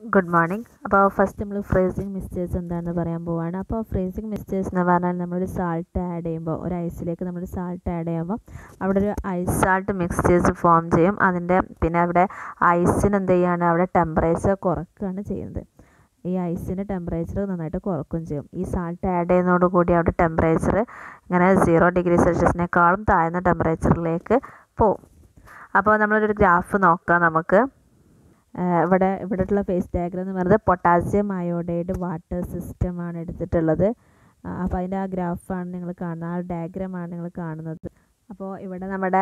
good morning അപ്പോൾ first നമ്മൾ freezing mistakes എന്താണെന്ന് പറയാൻ പോവാണ് അപ്പോൾ ഫ്രീസിങ് മിസ്റ്റേക്സ് എന്ന് പറഞ്ഞാൽ നമ്മളൊരു സാൾട്ട് ആഡ് ചെയ്യുമ്പോൾ ഒരു ഐസിലേക്ക് നമ്മൾ സാൾട്ട് ആഡ് ചെയ്യുമ്പോൾ അവിടെ ഒരു ഐസ് സാൾട്ട് മിക്സ്റ്റേഴ്സ് ഫോം ചെയ്യും അതിൻ്റെ പിന്നെ അവിടെ ഐസിന് എന്ത് ചെയ്യാണ് അവിടെ ടെമ്പറേച്ചർ കുറക്കുകയാണ് ചെയ്യുന്നത് ഈ ഐസിൻ്റെ ടെമ്പറേച്ചർ നന്നായിട്ട് കുറക്കുകയും ചെയ്യും ഈ സാൾട്ട് ആഡ് ചെയ്യുന്നതോടുകൂടി അവിടെ ടെമ്പറേച്ചർ ഇങ്ങനെ സീറോ ഡിഗ്രി സെൽഷ്യസിനേക്കാളും താഴ്ന്ന ടെമ്പറേച്ചറിലേക്ക് പോവും അപ്പോൾ നമ്മളൊരു ഗ്രാഫ് നോക്കാം നമുക്ക് ഇവിടെ ഇവിടെയുള്ള ഫേസ് ഡയഗ്രം എന്ന് പറയുന്നത് പൊട്ടാസ്യം അയോഡൈഡ് വാട്ടർ സിസ്റ്റമാണ് എടുത്തിട്ടുള്ളത് അപ്പോൾ അതിൻ്റെ ആ ഗ്രാഫാണ് നിങ്ങൾ കാണുന്നത് ആ ഡയഗ്രമാണ് നിങ്ങൾ കാണുന്നത് അപ്പോൾ ഇവിടെ നമ്മുടെ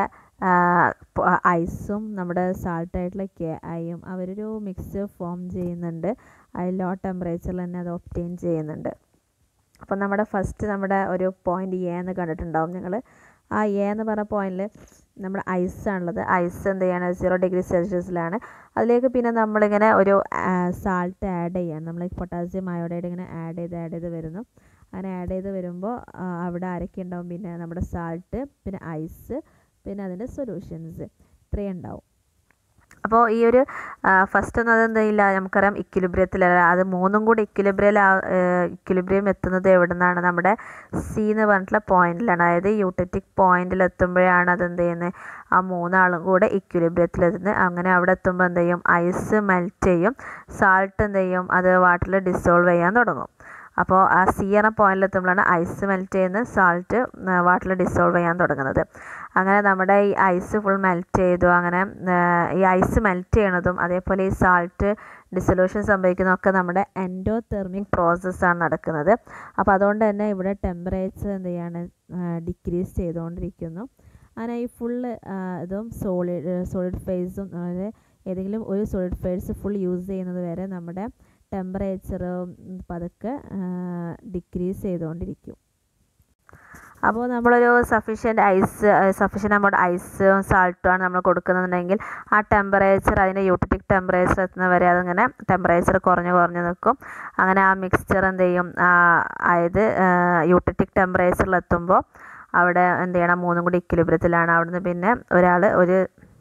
ഐസും നമ്മുടെ സാൾട്ടായിട്ടുള്ള കെ ഐയും അവരൊരു മിക്സ്ചർ ഫോം ചെയ്യുന്നുണ്ട് അത് ലോ ടെമ്പറേച്ചറിൽ തന്നെ അത് ഒപ്റ്റെയിൻ ചെയ്യുന്നുണ്ട് അപ്പോൾ നമ്മുടെ ഫസ്റ്റ് നമ്മുടെ ഒരു പോയിന്റ് എ എന്ന് കണ്ടിട്ടുണ്ടാവും നിങ്ങൾ ആ എ എന്ന് പറഞ്ഞ പോയിന്റിൽ നമ്മുടെ ഐസാണുള്ളത് ഐസ് എന്ത് ചെയ്യാണ് സീറോ ഡിഗ്രി സെൽഷ്യസിലാണ് അതിലേക്ക് പിന്നെ നമ്മളിങ്ങനെ ഒരു സാൾട്ട് ആഡ് ചെയ്യാണ് നമ്മൾ പൊട്ടാസ്യം അയോഡൈഡ് ഇങ്ങനെ ആഡ് ചെയ്ത് ആഡ് ചെയ്ത് വരുന്നു അങ്ങനെ ആഡ് ചെയ്ത് വരുമ്പോൾ അവിടെ ആരൊക്കെ ഉണ്ടാവും പിന്നെ നമ്മുടെ സാൾട്ട് പിന്നെ ഐസ് പിന്നെ അതിൻ്റെ സൊല്യൂഷൻസ് ഇത്രയും ഉണ്ടാവും അപ്പോൾ ഈ ഒരു ഫസ്റ്റ് ഒന്നും അതെന്തില്ല നമുക്കറിയാം ഇക്വിലിബ്രിയത്തിലല്ല അത് മൂന്നും കൂടി ഇക്വിലിബ്രിയൽ ഇക്വിലിബ്രിയം എത്തുന്നത് എവിടെ നിന്നാണ് നമ്മുടെ സി എന്ന് പറഞ്ഞിട്ടുള്ള പോയിന്റിലാണ് അതായത് യൂട്ടറ്റിക് പോയിന്റിൽ എത്തുമ്പോഴാണ് അത് എന്ത് ചെയ്യുന്നത് ആ മൂന്നാളും കൂടെ ഇക്വിലിബ്രിയത്തിൽ എത്തുന്നത് അങ്ങനെ അവിടെ എത്തുമ്പോൾ എന്ത് ചെയ്യും ഐസ് മെൽറ്റ് ചെയ്യും സാൾട്ട് എന്ത് ചെയ്യും അത് വാട്ടറിൽ ഡിസോൾവ് ചെയ്യാൻ തുടങ്ങും അപ്പോൾ ആ സി എന്ന പോയിന്റിൽ എത്തുമ്പോഴാണ് ഐസ് മെൽറ്റ് ചെയ്യുന്നത് സാൾട്ട് വാട്ടറിൽ ഡിസോൾവ് ചെയ്യാൻ തുടങ്ങുന്നത് അങ്ങനെ നമ്മുടെ ഈ ഐസ് ഫുൾ മെൽറ്റ് ചെയ്തു അങ്ങനെ ഈ ഐസ് മെൽറ്റ് ചെയ്യണതും അതേപോലെ ഈ സാൾട്ട് ഡിസൊല്യൂഷൻ സംഭവിക്കുന്നതൊക്കെ നമ്മുടെ എൻഡോ തെർമിക് പ്രോസസ്സാണ് നടക്കുന്നത് അപ്പോൾ അതുകൊണ്ട് തന്നെ ഇവിടെ ടെമ്പറേച്ചർ എന്ത് ചെയ്യാണ് ഡിക്രീസ് ചെയ്തുകൊണ്ടിരിക്കുന്നു അങ്ങനെ ഈ ഫുള്ള് ഇതും സോളിഡ് സോളിഡ് ഫേസും അതായത് ഏതെങ്കിലും ഒരു സോളിഡ് ഫേസ് ഫുൾ യൂസ് ചെയ്യുന്നത് വരെ നമ്മുടെ ടെമ്പറേച്ചർ പതുക്കെ ഡിക്രീസ് ചെയ്തുകൊണ്ടിരിക്കും അപ്പോൾ നമ്മളൊരു സഫീഷ്യൻ്റ് ഐസ് സഫീഷ്യൻ്റ് എമൗണ്ട് ഐസും സാൾട്ടുമാണ് നമ്മൾ കൊടുക്കുന്നുണ്ടെങ്കിൽ ആ ടെമ്പറേച്ചർ അതിൻ്റെ യൂട്ടിറ്റിക് ടെമ്പറേച്ചർ എത്തുന്ന വരെ അതിങ്ങനെ ടെമ്പറേച്ചർ കുറഞ്ഞ് കുറഞ്ഞ് നിൽക്കും അങ്ങനെ ആ മിക്സ്ചർ എന്ത് ചെയ്യും അതായത് യൂട്ടിറ്റിക് ടെമ്പറേച്ചറിൽ എത്തുമ്പോൾ അവിടെ എന്ത് ചെയ്യണം മൂന്നും കൂടി ഇക്വിലിബ്രത്തിലാണ് അവിടുന്ന് പിന്നെ ഒരാൾ ഒരു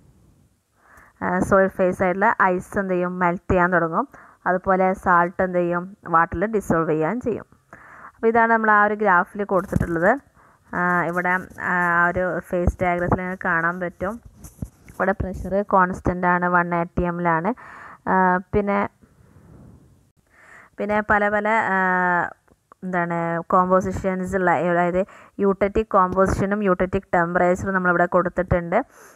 സോളിഡ് ഫേസ് ആയിട്ടുള്ള ഐസ് എന്ത് ചെയ്യും മെൽറ്റ് ചെയ്യാൻ തുടങ്ങും അതുപോലെ സാൾട്ട് എന്ത് ചെയ്യും വാട്ടറിൽ ഡിസോൾവ് ചെയ്യാൻ ചെയ്യും അപ്പോൾ ഇതാണ് നമ്മൾ ആ ഒരു ഗ്രാഫിൽ കൊടുത്തിട്ടുള്ളത് ഇവിടെ ആ ഒരു ഫേസ് ഡയഗ്രത്തിൽ നിങ്ങൾക്ക് കാണാൻ പറ്റും ഇവിടെ പ്രഷർ കോൺസ്റ്റൻ്റ് ആണ് വൺ എ ടി എമ്മിലാണ് പിന്നെ പിന്നെ പല പല എന്താണ് കോമ്പോസിഷൻസ് ഉള്ള അതായത് യൂട്ടറ്റിക് കോമ്പോസിഷനും യൂട്ടറ്റിക് ടെമ്പറേച്ചറും നമ്മളിവിടെ കൊടുത്തിട്ടുണ്ട്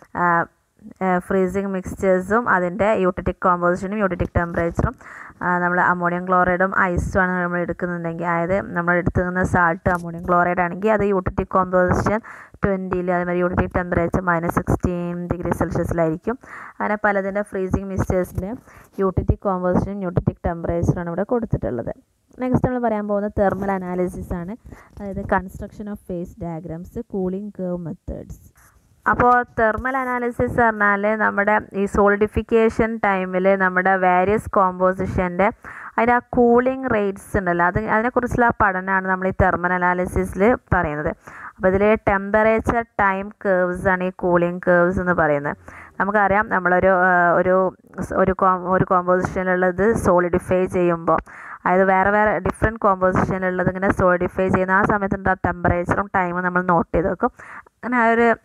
ഫ്രീസിങ് മിക്സ്ചേഴ്സും അതിൻ്റെ യൂട്ടറ്റിക് കോമ്പോസിഷനും യൂട്ടറ്റിക് ടെമ്പറേച്ചറും നമ്മൾ അമോണിയം ക്ലോറൈഡും ഐസും ആണ് നമ്മൾ എടുക്കുന്നുണ്ടെങ്കിൽ അതായത് നമ്മൾ എടുക്കുന്ന സാൾട്ട് അമോണിയം ക്ലോറൈഡ് ആണെങ്കിൽ അത് യൂട്ടറ്റിക് കോമ്പോസിഷൻ ട്വൻറ്റിയിൽ അതേമാതിരി eutectic temperature minus sixteen degree സെൽഷ്യസിലായിരിക്കും അങ്ങനെ പലതിൻ്റെ ഫ്രീസിങ് മിക്സ്ചേഴ്സിൻ്റെ യൂട്ടറ്റിക് കോമ്പോസിഷനും യൂട്ടറ്റിക് ടെമ്പറേച്ചറാണ് ഇവിടെ കൊടുത്തിട്ടുള്ളത് നെക്സ്റ്റ് നമ്മൾ പറയാൻ പോകുന്നത് തെർമൽ അനാലിസിസ് ആണ് അതായത് construction of phase diagrams cooling curve methods അപ്പോൾ തെർമൽ അനാലിസിസ് പറഞ്ഞാൽ നമ്മുടെ ഈ സോളിഡിഫിക്കേഷൻ ടൈമിൽ നമ്മുടെ വേരിയസ് കോമ്പോസിഷൻ്റെ അതിൻ്റെ ആ കൂളിംഗ് റേറ്റ്സ് ഉണ്ടല്ലോ അത് അതിനെക്കുറിച്ചുള്ള പഠനമാണ് നമ്മൾ ഈ തെർമൽ അനാലിസിസിൽ പറയുന്നത് അപ്പോൾ ഇതിൽ ടെമ്പറേച്ചർ ടൈം കേവ്സ് ആണ് ഈ കൂളിംഗ് കേവ്സ് എന്ന് പറയുന്നത് നമുക്കറിയാം നമ്മളൊരു ഒരു ഒരു ഒരു കോമ്പോസിഷനിലുള്ളത് സോളിഡിഫൈ ചെയ്യുമ്പോൾ അതായത് വേറെ വേറെ ഡിഫറെൻറ്റ് കോമ്പോസിഷനിലുള്ളത് ഇങ്ങനെ സോളിഡിഫൈ ചെയ്യുന്ന ആ സമയത്തുണ്ട് ആ ടെമ്പറേച്ചറും ടൈമും നമ്മൾ നോട്ട് ചെയ്ത് വെക്കും അങ്ങനെ ആ ഒരു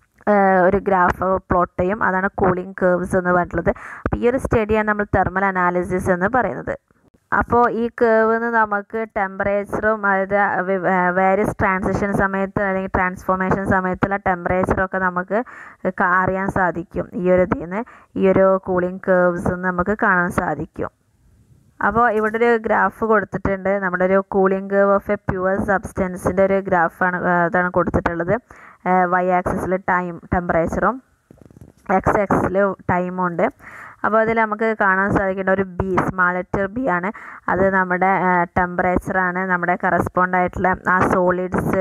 ഒരു ഗ്രാഫ് പ്ലോട്ട് ചെയ്യും അതാണ് കൂളിംഗ് കേവ്സ് എന്ന് പറഞ്ഞിട്ടുള്ളത് അപ്പോൾ ഈ ഒരു സ്റ്റഡിയാണ് നമ്മൾ തെർമൽ അനാലിസിസ് എന്ന് പറയുന്നത് അപ്പോൾ ഈ കേവ് നമുക്ക് ടെമ്പറേച്ചറും അതായത് വേരിയസ് ട്രാൻസിഷൻ സമയത്ത് അല്ലെങ്കിൽ ട്രാൻസ്ഫോർമേഷൻ സമയത്തുള്ള ടെമ്പറേച്ചറൊക്കെ നമുക്ക് അറിയാൻ സാധിക്കും ഈ ഒരു ഇതിൽ നിന്ന് ഈ ഒരു കൂളിംഗ് കേവ്സ് നമുക്ക് കാണാൻ സാധിക്കും അപ്പോൾ ഇവിടെ ഒരു ഗ്രാഫ് കൊടുത്തിട്ടുണ്ട് നമ്മുടെ ഒരു cooling curve of a pure സബ്സ്റ്റൻസിൻ്റെ ഒരു ഗ്രാഫാണ് ഇതാണ് കൊടുത്തിട്ടുള്ളത് വൈ ആക്സിസിൽ ടൈം ടെമ്പറേച്ചറും എക്സ് ആക്സിൽ ടൈമും ഉണ്ട് അപ്പോൾ അതിൽ നമുക്ക് കാണാൻ സാധിക്കേണ്ട ഒരു ബി സ്മാൾ ലെറ്റർ ബി ആണ് അത് നമ്മുടെ ടെമ്പറേച്ചറാണ് നമ്മുടെ കറസ്പോണ്ട് ആയിട്ടുള്ള ആ solids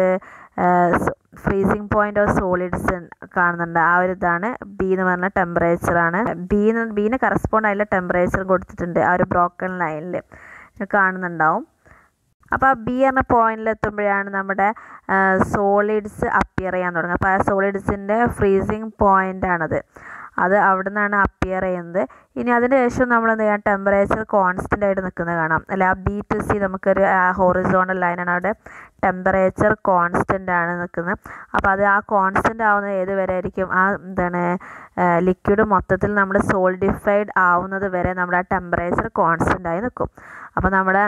freezing point of solids കാണുന്നുണ്ട് ആ ഒരു ഇതാണ് ബി എന്ന് പറഞ്ഞ ടെമ്പറേച്ചറാണ് ബി ബീന് കറസ്പോണ്ട് ആയിട്ടുള്ള ടെമ്പറേച്ചർ കൊടുത്തിട്ടുണ്ട് ആ ഒരു ബ്രോക്കൺ ലൈനിൽ കാണുന്നുണ്ടാവും അപ്പോൾ ആ ബി എന്ന പോയിന്റിൽ എത്തുമ്പോഴാണ് നമ്മുടെ സോളിഡ്സ് അപ്പിയർ ചെയ്യാൻ തുടങ്ങുക അപ്പോൾ ആ സോളിഡ്സിൻ്റെ ഫ്രീസിങ് പോയിന്റ് ആണത് അത് അവിടെ നിന്നാണ് അപ്പിയർ ചെയ്യുന്നത് ഇനി അതിന് ശേഷം നമ്മൾ എന്ത് ചെയ്യാം ടെമ്പറേച്ചർ കോൺസ്റ്റൻ്റ് ആയിട്ട് നിൽക്കുന്നത് കാണാം അല്ല ആ ബി ടു സി നമുക്കൊരു ഹോറിസോണൽ ലൈനാണ് അവിടെ ടെമ്പറേച്ചർ കോൺസ്റ്റൻ്റ് ആണ് നിൽക്കുന്നത് അപ്പോൾ അത് ആ കോൺസ്റ്റൻ്റ് ആവുന്നത് ഏത് വരെ ആയിരിക്കും ആ എന്താണ് ലിക്വിഡ് മൊത്തത്തിൽ നമ്മൾ സോൾഡിഫൈഡ് ആവുന്നത് വരെ നമ്മുടെ ആ ടെമ്പറേച്ചർ കോൺസ്റ്റൻ്റ് ആയി നിൽക്കും അപ്പോൾ നമ്മുടെ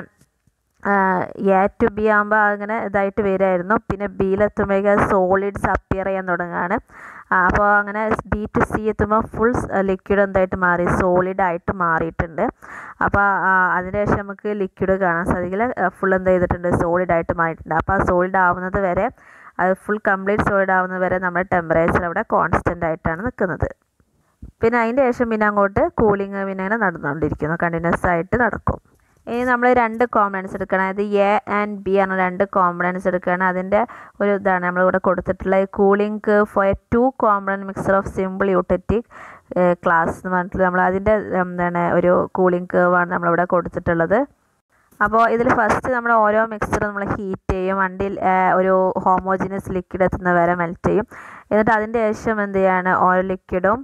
എ ടു ബി ആകുമ്പോൾ അങ്ങനെ ഇതായിട്ട് വരുമായിരുന്നു പിന്നെ ബിയിലെത്തുമ്പോഴേക്കും സോളിഡ്സ് അപ്പിയർ ചെയ്യാൻ തുടങ്ങുകയാണ് അപ്പോൾ അങ്ങനെ ബി ടു സി എത്തുമ്പോൾ ഫുൾ ലിക്വിഡ് എന്തായിട്ട് മാറി സോളിഡ് ആയിട്ട് മാറിയിട്ടുണ്ട് അപ്പോൾ അതിന് ശേഷം നമുക്ക് ലിക്വിഡ് കാണാൻ സാധിക്കില്ല ഫുൾ എന്ത് ചെയ്തിട്ടുണ്ട് സോളിഡ് ആയിട്ട് മാറിയിട്ടുണ്ട് അപ്പോൾ ആ സോളിഡ് ആവുന്നത് വരെ അത് ഫുൾ കംപ്ലീറ്റ് സോളിഡ് ആവുന്നത് വരെ നമ്മുടെ ടെമ്പറേച്ചർ അവിടെ കോൺസ്റ്റൻ്റ് ആയിട്ടാണ് നിൽക്കുന്നത് പിന്നെ അതിൻ്റെ ശേഷം പിന്നെ അങ്ങോട്ട് കൂളിങ് പിന്നെ അങ്ങനെ നടന്നുകൊണ്ടിരിക്കുന്നു കണ്ടിന്യൂസ് ആയിട്ട് നടക്കും ഇനി നമ്മൾ രണ്ട് കോമ്പണൻസ് എടുക്കണം അതായത് എ ആൻഡ് ബി ആണ് രണ്ട് കോമ്പണൻസ് എടുക്കുകയാണ് അതിൻ്റെ ഒരു ഇതാണ് നമ്മളിവിടെ കൊടുത്തിട്ടുള്ള cooling curve for a two component mixture of simple eutectic class എന്ന് പറഞ്ഞിട്ട് നമ്മൾ അതിൻ്റെ എന്താണ് ഒരു കൂളിംഗ് കർവാണ് നമ്മളിവിടെ കൊടുത്തിട്ടുള്ളത് അപ്പോൾ ഇതിൽ ഫസ്റ്റ് നമ്മൾ ഓരോ മിക്സർ നമ്മൾ ഹീറ്റ് ചെയ്യും വണ്ടിയിൽ ഒരു ഹോമോജിനസ് ലിക്വിഡ് എത്തുന്ന വരെ മെൽറ്റ് ചെയ്യും എന്നിട്ട് അതിൻ്റെ ശേഷം എന്ത് ചെയ്യാണ് ഓരോ ലിക്വിഡും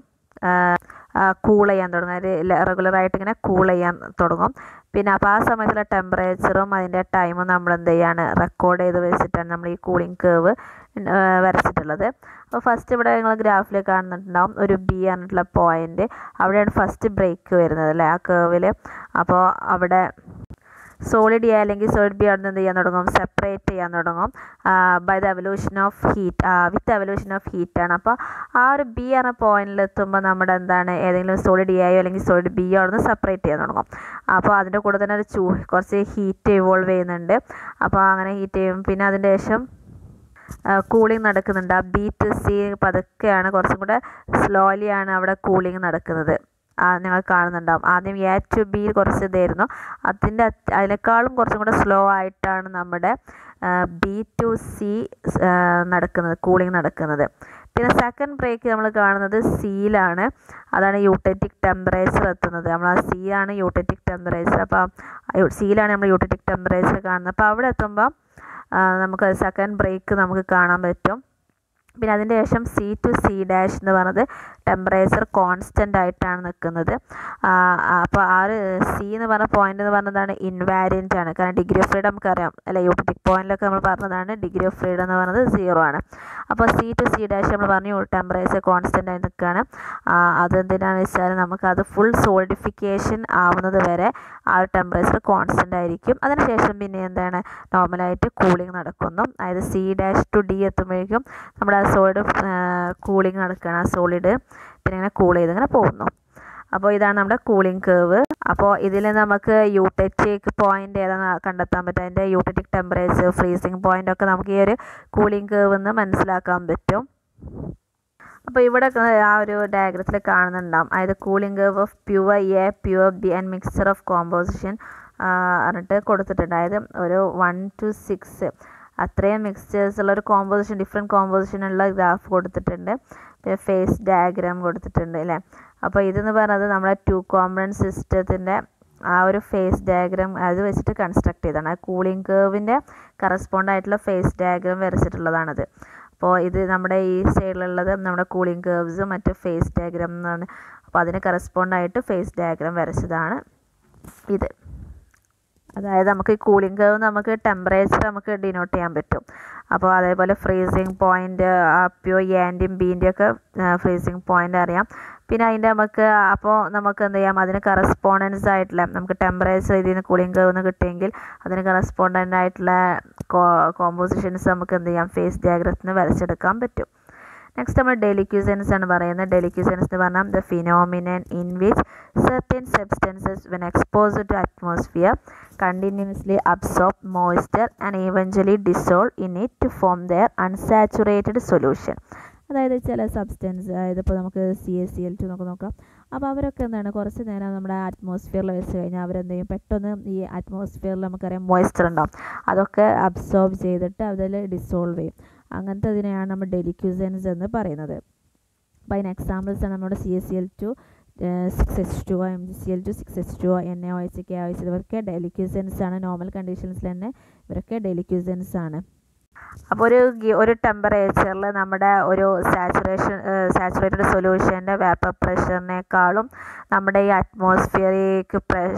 കൂൾ ചെയ്യാൻ തുടങ്ങും അതായത് റെഗുലറായിട്ട് ഇങ്ങനെ കൂൾ ചെയ്യാൻ തുടങ്ങും പിന്നെ അപ്പോൾ ആ സമയത്തുള്ള ടെമ്പറേച്ചറും അതിൻ്റെ ടൈമും നമ്മൾ എന്ത് ചെയ്യാണ് റെക്കോർഡ് ചെയ്ത് വെച്ചിട്ടാണ് നമ്മൾ ഈ കൂളിംഗ് കേവ് വരച്ചിട്ടുള്ളത് അപ്പോൾ ഫസ്റ്റ് ഇവിടെ നിങ്ങൾ ഗ്രാഫിൽ കാണുന്നുണ്ടാവും ഒരു ബി പറഞ്ഞിട്ടുള്ള പോയിൻ്റ് അവിടെയാണ് ഫസ്റ്റ് ബ്രേക്ക് വരുന്നത് അല്ലേ ആ കേവിൽ അപ്പോൾ അവിടെ സോളിഡ് എ അല്ലെങ്കിൽ സോളിഡ് ബി അവിടെ നിന്ന് എന്ത് ചെയ്യാൻ തുടങ്ങും സെപ്പറേറ്റ് ചെയ്യാൻ തുടങ്ങും by the evolution of heat with evolution of heat ആണ് അപ്പോൾ ആ ഒരു ബി എന്ന പോയിന്റിൽ എത്തുമ്പോൾ നമ്മുടെ എന്താണ് ഏതെങ്കിലും സോളിഡ് എയോ അല്ലെങ്കിൽ സോളിഡ് ബിയോ അവിടെ നിന്ന് സെപ്പറേറ്റ് ചെയ്യാൻ തുടങ്ങും അപ്പോൾ അതിൻ്റെ കൂടെ തന്നെ ഒരു ചൂ കുറച്ച് ഹീറ്റ് ഇവോൾവ് ചെയ്യുന്നുണ്ട് അപ്പോൾ അങ്ങനെ ഹീറ്റ് ചെയ്യും പിന്നെ അതിൻ്റെ ശേഷം കൂളിംഗ് നടക്കുന്നുണ്ട് ആ ബി ടു സി പതുക്കെയാണ് കുറച്ചും കൂടെ സ്ലോലിയാണ് അവിടെ കൂളിംഗ് നടക്കുന്നത് നിങ്ങൾ കാണുന്നുണ്ടാവും ആദ്യം എ ടു ബി കുറച്ച് ഇതായിരുന്നു അതിൻ്റെ അതിനേക്കാളും കുറച്ചും കൂടെ സ്ലോ ആയിട്ടാണ് നമ്മുടെ ബി ടു സി നടക്കുന്നത് കൂളിംഗ് നടക്കുന്നത് പിന്നെ സെക്കൻഡ് ബ്രേക്ക് നമ്മൾ കാണുന്നത് സിയിലാണ് അതാണ് യൂട്ടറ്റിക് ടെമ്പറേച്ചർ എത്തുന്നത് നമ്മൾ ആ സി ആണ് യൂട്ടറ്റിക് ടെമ്പറേച്ചർ അപ്പം സിയിലാണ് നമ്മൾ യൂട്ടറ്റിക് ടെമ്പറേച്ചർ കാണുന്നത് അപ്പോൾ അവിടെ എത്തുമ്പോൾ നമുക്ക് സെക്കൻഡ് ബ്രേക്ക് നമുക്ക് കാണാൻ പറ്റും പിന്നെ അതിൻ്റെ ശേഷം സി ടു സി ഡാഷ് എന്ന് പറയുന്നത് ടെമ്പറേച്ചർ കോൺസ്റ്റൻ്റ് ആയിട്ടാണ് നിൽക്കുന്നത് അപ്പോൾ ആ ഒരു സി എന്ന് പറഞ്ഞ പോയിന്റ് എന്ന് പറഞ്ഞതാണ് ഇൻവാരിയൻ്റ് ആണ് കാരണം ഡിഗ്രി ഓഫ് ഫ്രീഡം നമുക്കറിയാം അല്ലെ യൂട്ടിക് പോയിന്റിലൊക്കെ നമ്മൾ പറഞ്ഞതാണ് ഡിഗ്രി ഓഫ് ഫ്രീഡം എന്ന് പറയുന്നത് സീറോ ആണ് അപ്പോൾ സി ടു സി ഡാഷ് നമ്മൾ പറഞ്ഞു ടെമ്പറേച്ചർ കോൺസ്റ്റൻ്റ് ആയി നിൽക്കുകയാണ് അതെന്തിനാണെന്ന് വെച്ചാൽ നമുക്കത് ഫുൾ സോൾഡിഫിക്കേഷൻ ആവുന്നത് വരെ ആ ഒരു ടെമ്പറേച്ചർ കോൺസ്റ്റൻ്റ് ആയിരിക്കും അതിനുശേഷം പിന്നെ എന്താണ് നോർമലായിട്ട് കൂളിംഗ് നടക്കുന്നു അതായത് സി ഡാഷ് ടു ഡി എത്തുമ്പോഴേക്കും നമ്മുടെ ആ സോളിഡ് കൂളിംഗ് നടക്കുകയാണ് ആ സോളിഡ് പിന്നെ ഇങ്ങനെ കൂൾ ചെയ്ത് ഇങ്ങനെ പോകുന്നു അപ്പോൾ ഇതാണ് നമ്മുടെ കൂളിംഗ് കേവ് അപ്പോൾ ഇതിൽ നമുക്ക് യൂട്ടറ്റിക് പോയിന്റ് ഏതാണെന്ന് കണ്ടെത്താൻ പറ്റും അതിൻ്റെ യൂട്ടറ്റിക് ടെമ്പറേച്ചർ ഫ്രീസിങ് പോയിന്റ് ഒക്കെ നമുക്ക് ഈ ഒരു കൂളിംഗ് കേവ് എന്ന് മനസ്സിലാക്കാൻ പറ്റും അപ്പോൾ ഇവിടെ ആ ഒരു ഡയഗ്രത്തിൽ കാണുന്നുണ്ടാവും അതായത് cooling curve of pure A pure B and mixture of composition പറഞ്ഞിട്ട് കൊടുത്തിട്ടുണ്ട് അതായത് ഒരു വൺ ടു സിക്സ് അത്രയും മിക്സ്ചേഴ്സ് ഉള്ള ഒരു കോമ്പോസിഷൻ ഡിഫറെൻറ്റ് കോമ്പോസിഷനുള്ള ഗ്രാഫ് കൊടുത്തിട്ടുണ്ട് പിന്നെ ഫേസ് ഡയഗ്രാം കൊടുത്തിട്ടുണ്ട് അല്ലേ അപ്പോൾ ഇതെന്ന് പറയുന്നത് നമ്മുടെ ടു കോമ്പണൻറ്റ് സിസ്റ്റത്തിൻ്റെ ആ ഒരു ഫേസ് ഡയഗ്രാം അത് വെച്ചിട്ട് കൺസ്ട്രക്ട് ചെയ്തതാണ് ആ കൂളിംഗ് കേവിൻ്റെ കറസ്പോണ്ട് ആയിട്ടുള്ള ഫേസ് ഡയഗ്രാം വരച്ചിട്ടുള്ളതാണത് അപ്പോൾ ഇത് നമ്മുടെ ഈ സൈഡിലുള്ളത് നമ്മുടെ കൂളിംഗ് കേവ്സും മറ്റ് ഫേസ് ഡയഗ്രാം എന്നാണ് അപ്പോൾ അതിന് കറസ്പോണ്ട് ആയിട്ട് ഫേസ് ഡയഗ്രാം വരച്ചതാണ് ഇത് അതായത് നമുക്ക് ഈ കൂളിംഗ് കേവ് നമുക്ക് ടെമ്പറേച്ചർ നമുക്ക് ഡിനോട്ട് ചെയ്യാൻ പറ്റും അപ്പോൾ അതേപോലെ ഫ്രീസിങ് പോയിന്റ് പ്യോ എൻ്റെയും ബീൻ്റെയും ഒക്കെ ഫ്രീസിങ് പോയിന്റ് അറിയാം പിന്നെ അതിൻ്റെ നമുക്ക് അപ്പോൾ നമുക്ക് എന്ത് ചെയ്യാം അതിന് കറസ്പോണ്ടൻസ് ആയിട്ടുള്ള നമുക്ക് ടെമ്പറേച്ചർ ഇതിൽ നിന്ന് കൂളിംഗ് കേവ് നിന്ന് കിട്ടിയെങ്കിൽ അതിന് കറസ്പോണ്ടൻ്റ് ആയിട്ടുള്ള കോമ്പോസിഷൻസ് നമുക്ക് എന്ത് ചെയ്യാം ഫേസ് ഡയഗ്രത്തിന് വരച്ചെടുക്കാൻ പറ്റും നെക്സ്റ്റ് നമ്മൾ ഡെലിക്യൂസൻസ് ആണ് പറയുന്നത് ഡെലിക്യൂസൻസ് എന്ന് പറഞ്ഞാൽ the phenomenon in which certain substances when exposed to atmosphere continuously absorb moisture and eventually dissolve in it to form their unsaturated solution അതായത് ചില സബ്സ്റ്റൻസ് അതായത് ഇപ്പോൾ നമുക്ക് C S C L two നമുക്ക് നോക്കാം അപ്പോൾ അവരൊക്കെ എന്താണ് കുറച്ച് നേരം നമ്മുടെ ആറ്റ്മോസ്ഫിയറിൽ വെച്ച് കഴിഞ്ഞാൽ അവരെന്ത് ചെയ്യും പെട്ടെന്ന് ഈ ആറ്റ്മോസ്ഫിയറിൽ നമുക്കറിയാം മോയ്സ്ചർ ഉണ്ടാവും അതൊക്കെ അബ്സോർബ് ചെയ്തിട്ട് അതിൽ ഡിസോൾവ് ചെയ്യും അങ്ങനത്തെ ഇതിനെയാണ് നമ്മൾ ഡെലിക്യൂസൻസ് എന്ന് പറയുന്നത് അപ്പോൾ അതിന് എക്സാമ്പിൾസ് ആണ് നമ്മുടെ C S C L two six H two M G C L two six H two N A O H K O H ഇവരൊക്കെ ഡെലിക്യൂസൻസ് ആണ് നോർമൽ കണ്ടീഷൻസിൽ തന്നെ ഇവരൊക്കെ ഡെലിക്യൂസൻസ് ആണ് അപ്പോൾ ഒരു ഗി- ഒരു ടെമ്പറേച്ചറിൽ നമ്മുടെ ഒരു സാച്ചുറേഷൻ സാച്ചുറേറ്റഡ് സൊല്യൂഷൻ്റെ വേപ്പർ പ്രഷറിനേക്കാളും നമ്മുടെ ഈ അറ്റ്മോസ്ഫിയറിക്ക്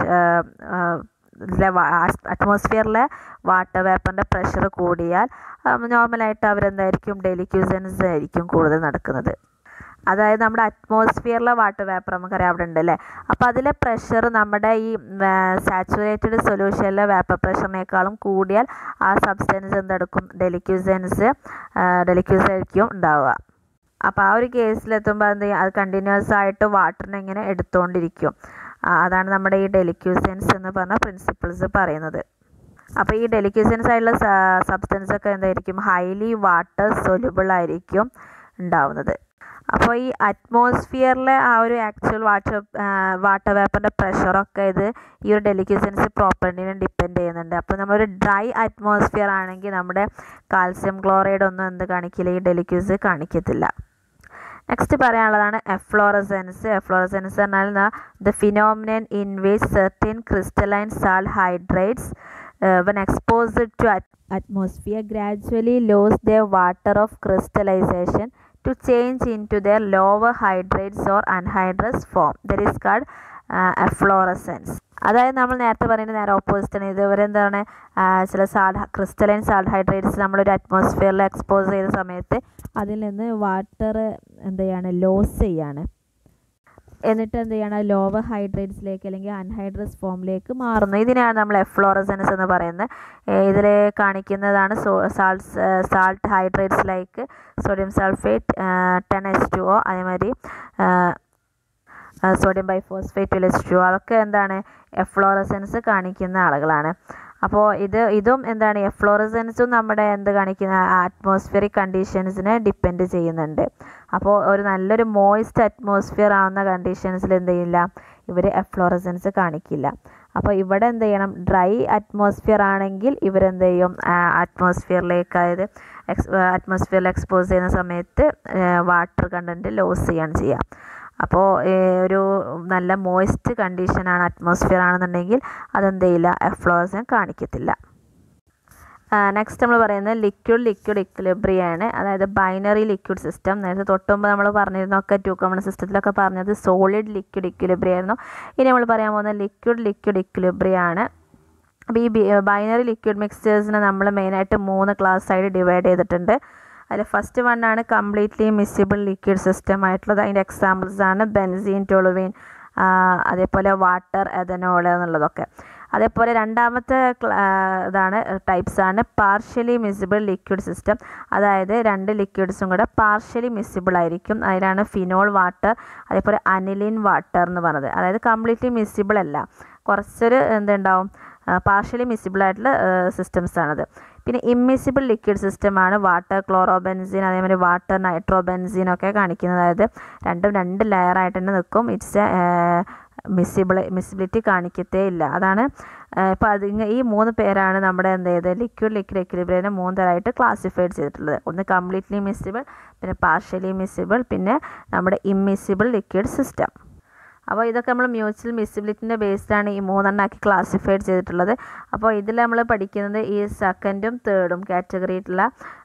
അറ്റ്മോസ്ഫിയറിലെ വാട്ടർ വേപ്പറിൻ്റെ പ്രഷർ കൂടിയാൽ നോർമലായിട്ട് അവരെന്തായിരിക്കും ഡെലിക്യൂസൻസ് ആയിരിക്കും കൂടുതൽ നടക്കുന്നത് അതായത് നമ്മുടെ അറ്റ്മോസ്ഫിയറിലെ വാട്ടർ വേപ്പർ നമുക്കറിയാം അവിടെ ഉണ്ട് അല്ലേ അപ്പോൾ അതിലെ പ്രഷർ നമ്മുടെ ഈ സാച്ചുറേറ്റഡ് സൊല്യൂഷനിലെ വേപ്പർ പ്രഷറിനേക്കാളും കൂടിയാൽ ആ സബ്സ്റ്റൻസ് എന്തെടുക്കും ഡെലിക്യൂസൻസ് ഡെലിക്യൂസ് ആയിരിക്കും ഉണ്ടാവുക അപ്പോൾ ആ ഒരു കേസിലെത്തുമ്പോൾ എന്ത് ചെയ്യും അത് കണ്ടിന്യൂസ് ആയിട്ട് വാട്ടറിനെ ഇങ്ങനെ എടുത്തുകൊണ്ടിരിക്കും ആ, അതാണ് നമ്മുടെ ഈ ഡെലിക്യൂസൻസ് എന്ന് പറഞ്ഞ പ്രിൻസിപ്പിൾസ് പറയുന്നത് അപ്പോൾ ഈ ഡെലിക്യൂസൻസ് ആയിട്ടുള്ള സബ്സ്റ്റൻസ് ഒക്കെ എന്തായിരിക്കും ഹൈലി വാട്ടർ സൊല്യൂബിൾ ആയിരിക്കും ഉണ്ടാവുന്നത് അപ്പോൾ ഈ അറ്റ്മോസ്ഫിയറിലെ ആ ഒരു ആക്ച്വൽ വാട്ടർ വാട്ടർ വേപ്പറിൻ്റെ പ്രഷറൊക്കെ ഇത് ഈ ഒരു ഡെലിക്യൂസൻസ് പ്രോപ്പർട്ടീനെ ഡിപ്പെൻഡ് ചെയ്യുന്നുണ്ട് അപ്പോൾ നമ്മളൊരു ഡ്രൈ അറ്റ്മോസ്ഫിയർ ആണെങ്കിൽ നമ്മുടെ കാൽസ്യം ക്ലോറൈഡ് ഒന്നും എന്ത് കാണിക്കില്ല ഈ ഡെലിക്യൂസ് കാണിക്കത്തില്ല നെക്സ്റ്റ് പറയാനുള്ളതാണ് എഫ്ലോറസെൻസ് എഫ്ലോറസെൻസ് പറഞ്ഞാൽ the phenomenon in which certain crystalline salt hydrates when exposed to at- atmosphere gradually lose their water of crystallization to change into their lower hydrates or anhydrous form that is called uh, efflorescence അതായത് നമ്മൾ നേരത്തെ പറയുന്നത് നേരെ opposite ആണ് ഇതുവരെ എന്താണ് ആ, ചില സാൾട്ട് ക്രിസ്റ്റലൈൻ സാൾട്ട് ഹൈഡ്രേറ്റ്സ് നമ്മളൊരു അറ്റ്മോസ്ഫിയറിൽ എക്സ്പോസ് ചെയ്ത സമയത്ത് അതിൽ നിന്ന് വാട്ടർ എന്ത് ചെയ്യാണ് ലോസ് ചെയ്യാണ് എന്നിട്ട് എന്ത് ചെയ്യണം ലോവർ ഹൈഡ്രേറ്റ്സിലേക്ക് അല്ലെങ്കിൽ അൺഹൈഡ്രസ് ഫോമിലേക്ക് മാറുന്നു ഇതിനെയാണ് നമ്മൾ എഫ്ലോറസൻസ് എന്ന് പറയുന്നത് ഇതിൽ കാണിക്കുന്നതാണ് salts salt hydrates like sodium sulphate ten H two O അതേമാതിരി sodium biphosphate twelve H two അതൊക്കെ എന്താണ് എഫ്ലോറസൻസ് കാണിക്കുന്ന ആളുകളാണ് അപ്പോൾ ഇത് ഇതും എന്താണ് എഫ്ലോറസൻസും നമ്മുടെ എന്ത് കാണിക്കുന്ന അറ്റ്മോസ്ഫിയറിക് കണ്ടീഷൻസിനെ ഡിപ്പെൻഡ് ചെയ്യുന്നുണ്ട് അപ്പോൾ ഒരു നല്ലൊരു മോയിസ്റ്റ് അറ്റ്മോസ്ഫിയർ ആവുന്ന കണ്ടീഷൻസിൽ എന്ത് ചെയ്യില്ല ഇവർ എഫ്ലോറസൻസ് കാണിക്കില്ല അപ്പോൾ ഇവിടെ എന്ത് ചെയ്യണം ഡ്രൈ അറ്റ്മോസ്ഫിയർ ആണെങ്കിൽ ഇവരെന്ത് ചെയ്യും അറ്റ്മോസ്ഫിയറിലേക്ക് അതായത് എക്സ് അറ്റ്മോസ്ഫിയറിൽ എക്സ്പോസ് ചെയ്യുന്ന സമയത്ത് വാട്ടർ കണ്ടൻറ്റ് ലോസ് ചെയ്യാണ് ചെയ്യുക അപ്പോൾ ഒരു നല്ല മോയിസ്റ്റ് കണ്ടീഷനാണ് അറ്റ്മോസ്ഫിയർ ആണെന്നുണ്ടെങ്കിൽ അതെന്ത് ചെയ്യില്ല എഫ്ലോറസൻ കാണിക്കത്തില്ല നെക്സ്റ്റ് നമ്മൾ പറയുന്നത് ലിക്വിഡ് ലിക്വിഡ് ഇക്വിലിബ്രിയാണ് അതായത് ബൈനറി ലിക്വിഡ് സിസ്റ്റം നേരത്തെ തൊട്ടുമ്പോൾ നമ്മൾ പറഞ്ഞിരുന്നൊക്കെ ടു കോമൺ സിസ്റ്റത്തിലൊക്കെ പറഞ്ഞത് സോളിഡ് ലിക്വിഡ് ഇക്വിലിബ്രി ആയിരുന്നു ഇനി നമ്മൾ പറയാൻ പോകുന്നത് ലിക്വിഡ് ലിക്വിഡ് ഇക്വിലിബ്രിയാണ് അപ്പോൾ ഈ ബൈനറി ലിക്വിഡ് മിക്സ്ചേഴ്സിനെ നമ്മൾ മെയിനായിട്ട് മൂന്ന് ക്ലാസ് ആയിട്ട് ഡിവൈഡ് ചെയ്തിട്ടുണ്ട് അതിൽ ഫസ്റ്റ് വൺ ആണ് കംപ്ലീറ്റ്ലി മിസ്സിബിൾ ലിക്വിഡ് സിസ്റ്റം ആയിട്ടുള്ളത് അതിൻ്റെ എക്സാമ്പിൾസ് ആണ് ബെൻസീൻ ടൊളുവിൻ അതേപോലെ വാട്ടർ എഥനോൾ എന്നുള്ളതൊക്കെ അതേപോലെ രണ്ടാമത്തെ ക്ല- ആ, ഇതാണ് ടൈപ്സ് ആണ് പാർഷ്യലി മിസിബിൾ ലിക്വിഡ് സിസ്റ്റം അതായത് രണ്ട് ലിക്വിഡ്സും കൂടെ പാർഷ്യലി മിസിബിൾ ആയിരിക്കും അതിലാണ് ഫിനോൾ വാട്ടർ അതേപോലെ അനിലിൻ വാട്ടർ എന്ന് പറയുന്നത് അതായത് കംപ്ലീറ്റ്ലി മിസിബിൾ അല്ല കുറച്ചൊരു എന്തുണ്ടാവും പാർഷ്യലി മിസിബിൾ ആയിട്ടുള്ള സിസ്റ്റംസ് ആണത് പിന്നെ ഇമ്മിസിബിൾ ലിക്വിഡ് സിസ്റ്റമാണ് വാട്ടർ ക്ലോറോബെൻസിൻ അതേമാതിരി വാട്ടർ നൈട്രോബെൻസിൻ ഒക്കെ കാണിക്കുന്നത് അതായത് രണ്ടും രണ്ട് ലെയർ ആയിട്ട് തന്നെ നിൽക്കും ഇറ്റ്സ് മിസ്സിബിൾ മിസ്സിബിലിറ്റി കാണിക്കത്തേ ഇല്ല അതാണ് ഇപ്പോൾ അത് ഇങ്ങ- ഈ മൂന്ന് പേരാണ് നമ്മുടെ എന്ത് ചെയ്ത് ലിക്വിഡ് ലിക്വിഡ് എക്വിലിബ്രിയനെ മൂന്ന് തരമായിട്ട് ക്ലാസിഫൈഡ് ചെയ്തിട്ടുള്ളത് ഒന്ന് കംപ്ലീറ്റ്ലി മിസ്സിബിൾ പിന്നെ പാർഷ്യലി മിസ്സിബിൾ പിന്നെ നമ്മുടെ ഇമ്മിസിബിൾ ലിക്വിഡ് സിസ്റ്റം അപ്പോൾ ഇതൊക്കെ നമ്മൾ മ്യൂച്വൽ മിസിബിലിറ്റിൻ്റെ ബേസ്ഡാണ് ഈ മൂന്നെണ്ണാക്കി ക്ലാസിഫൈഡ് ചെയ്തിട്ടുള്ളത് അപ്പോൾ ഇതിൽ നമ്മൾ പഠിക്കുന്നത് ഈ സെക്കൻഡും തേർഡും കാറ്റഗറിയിലുള്ള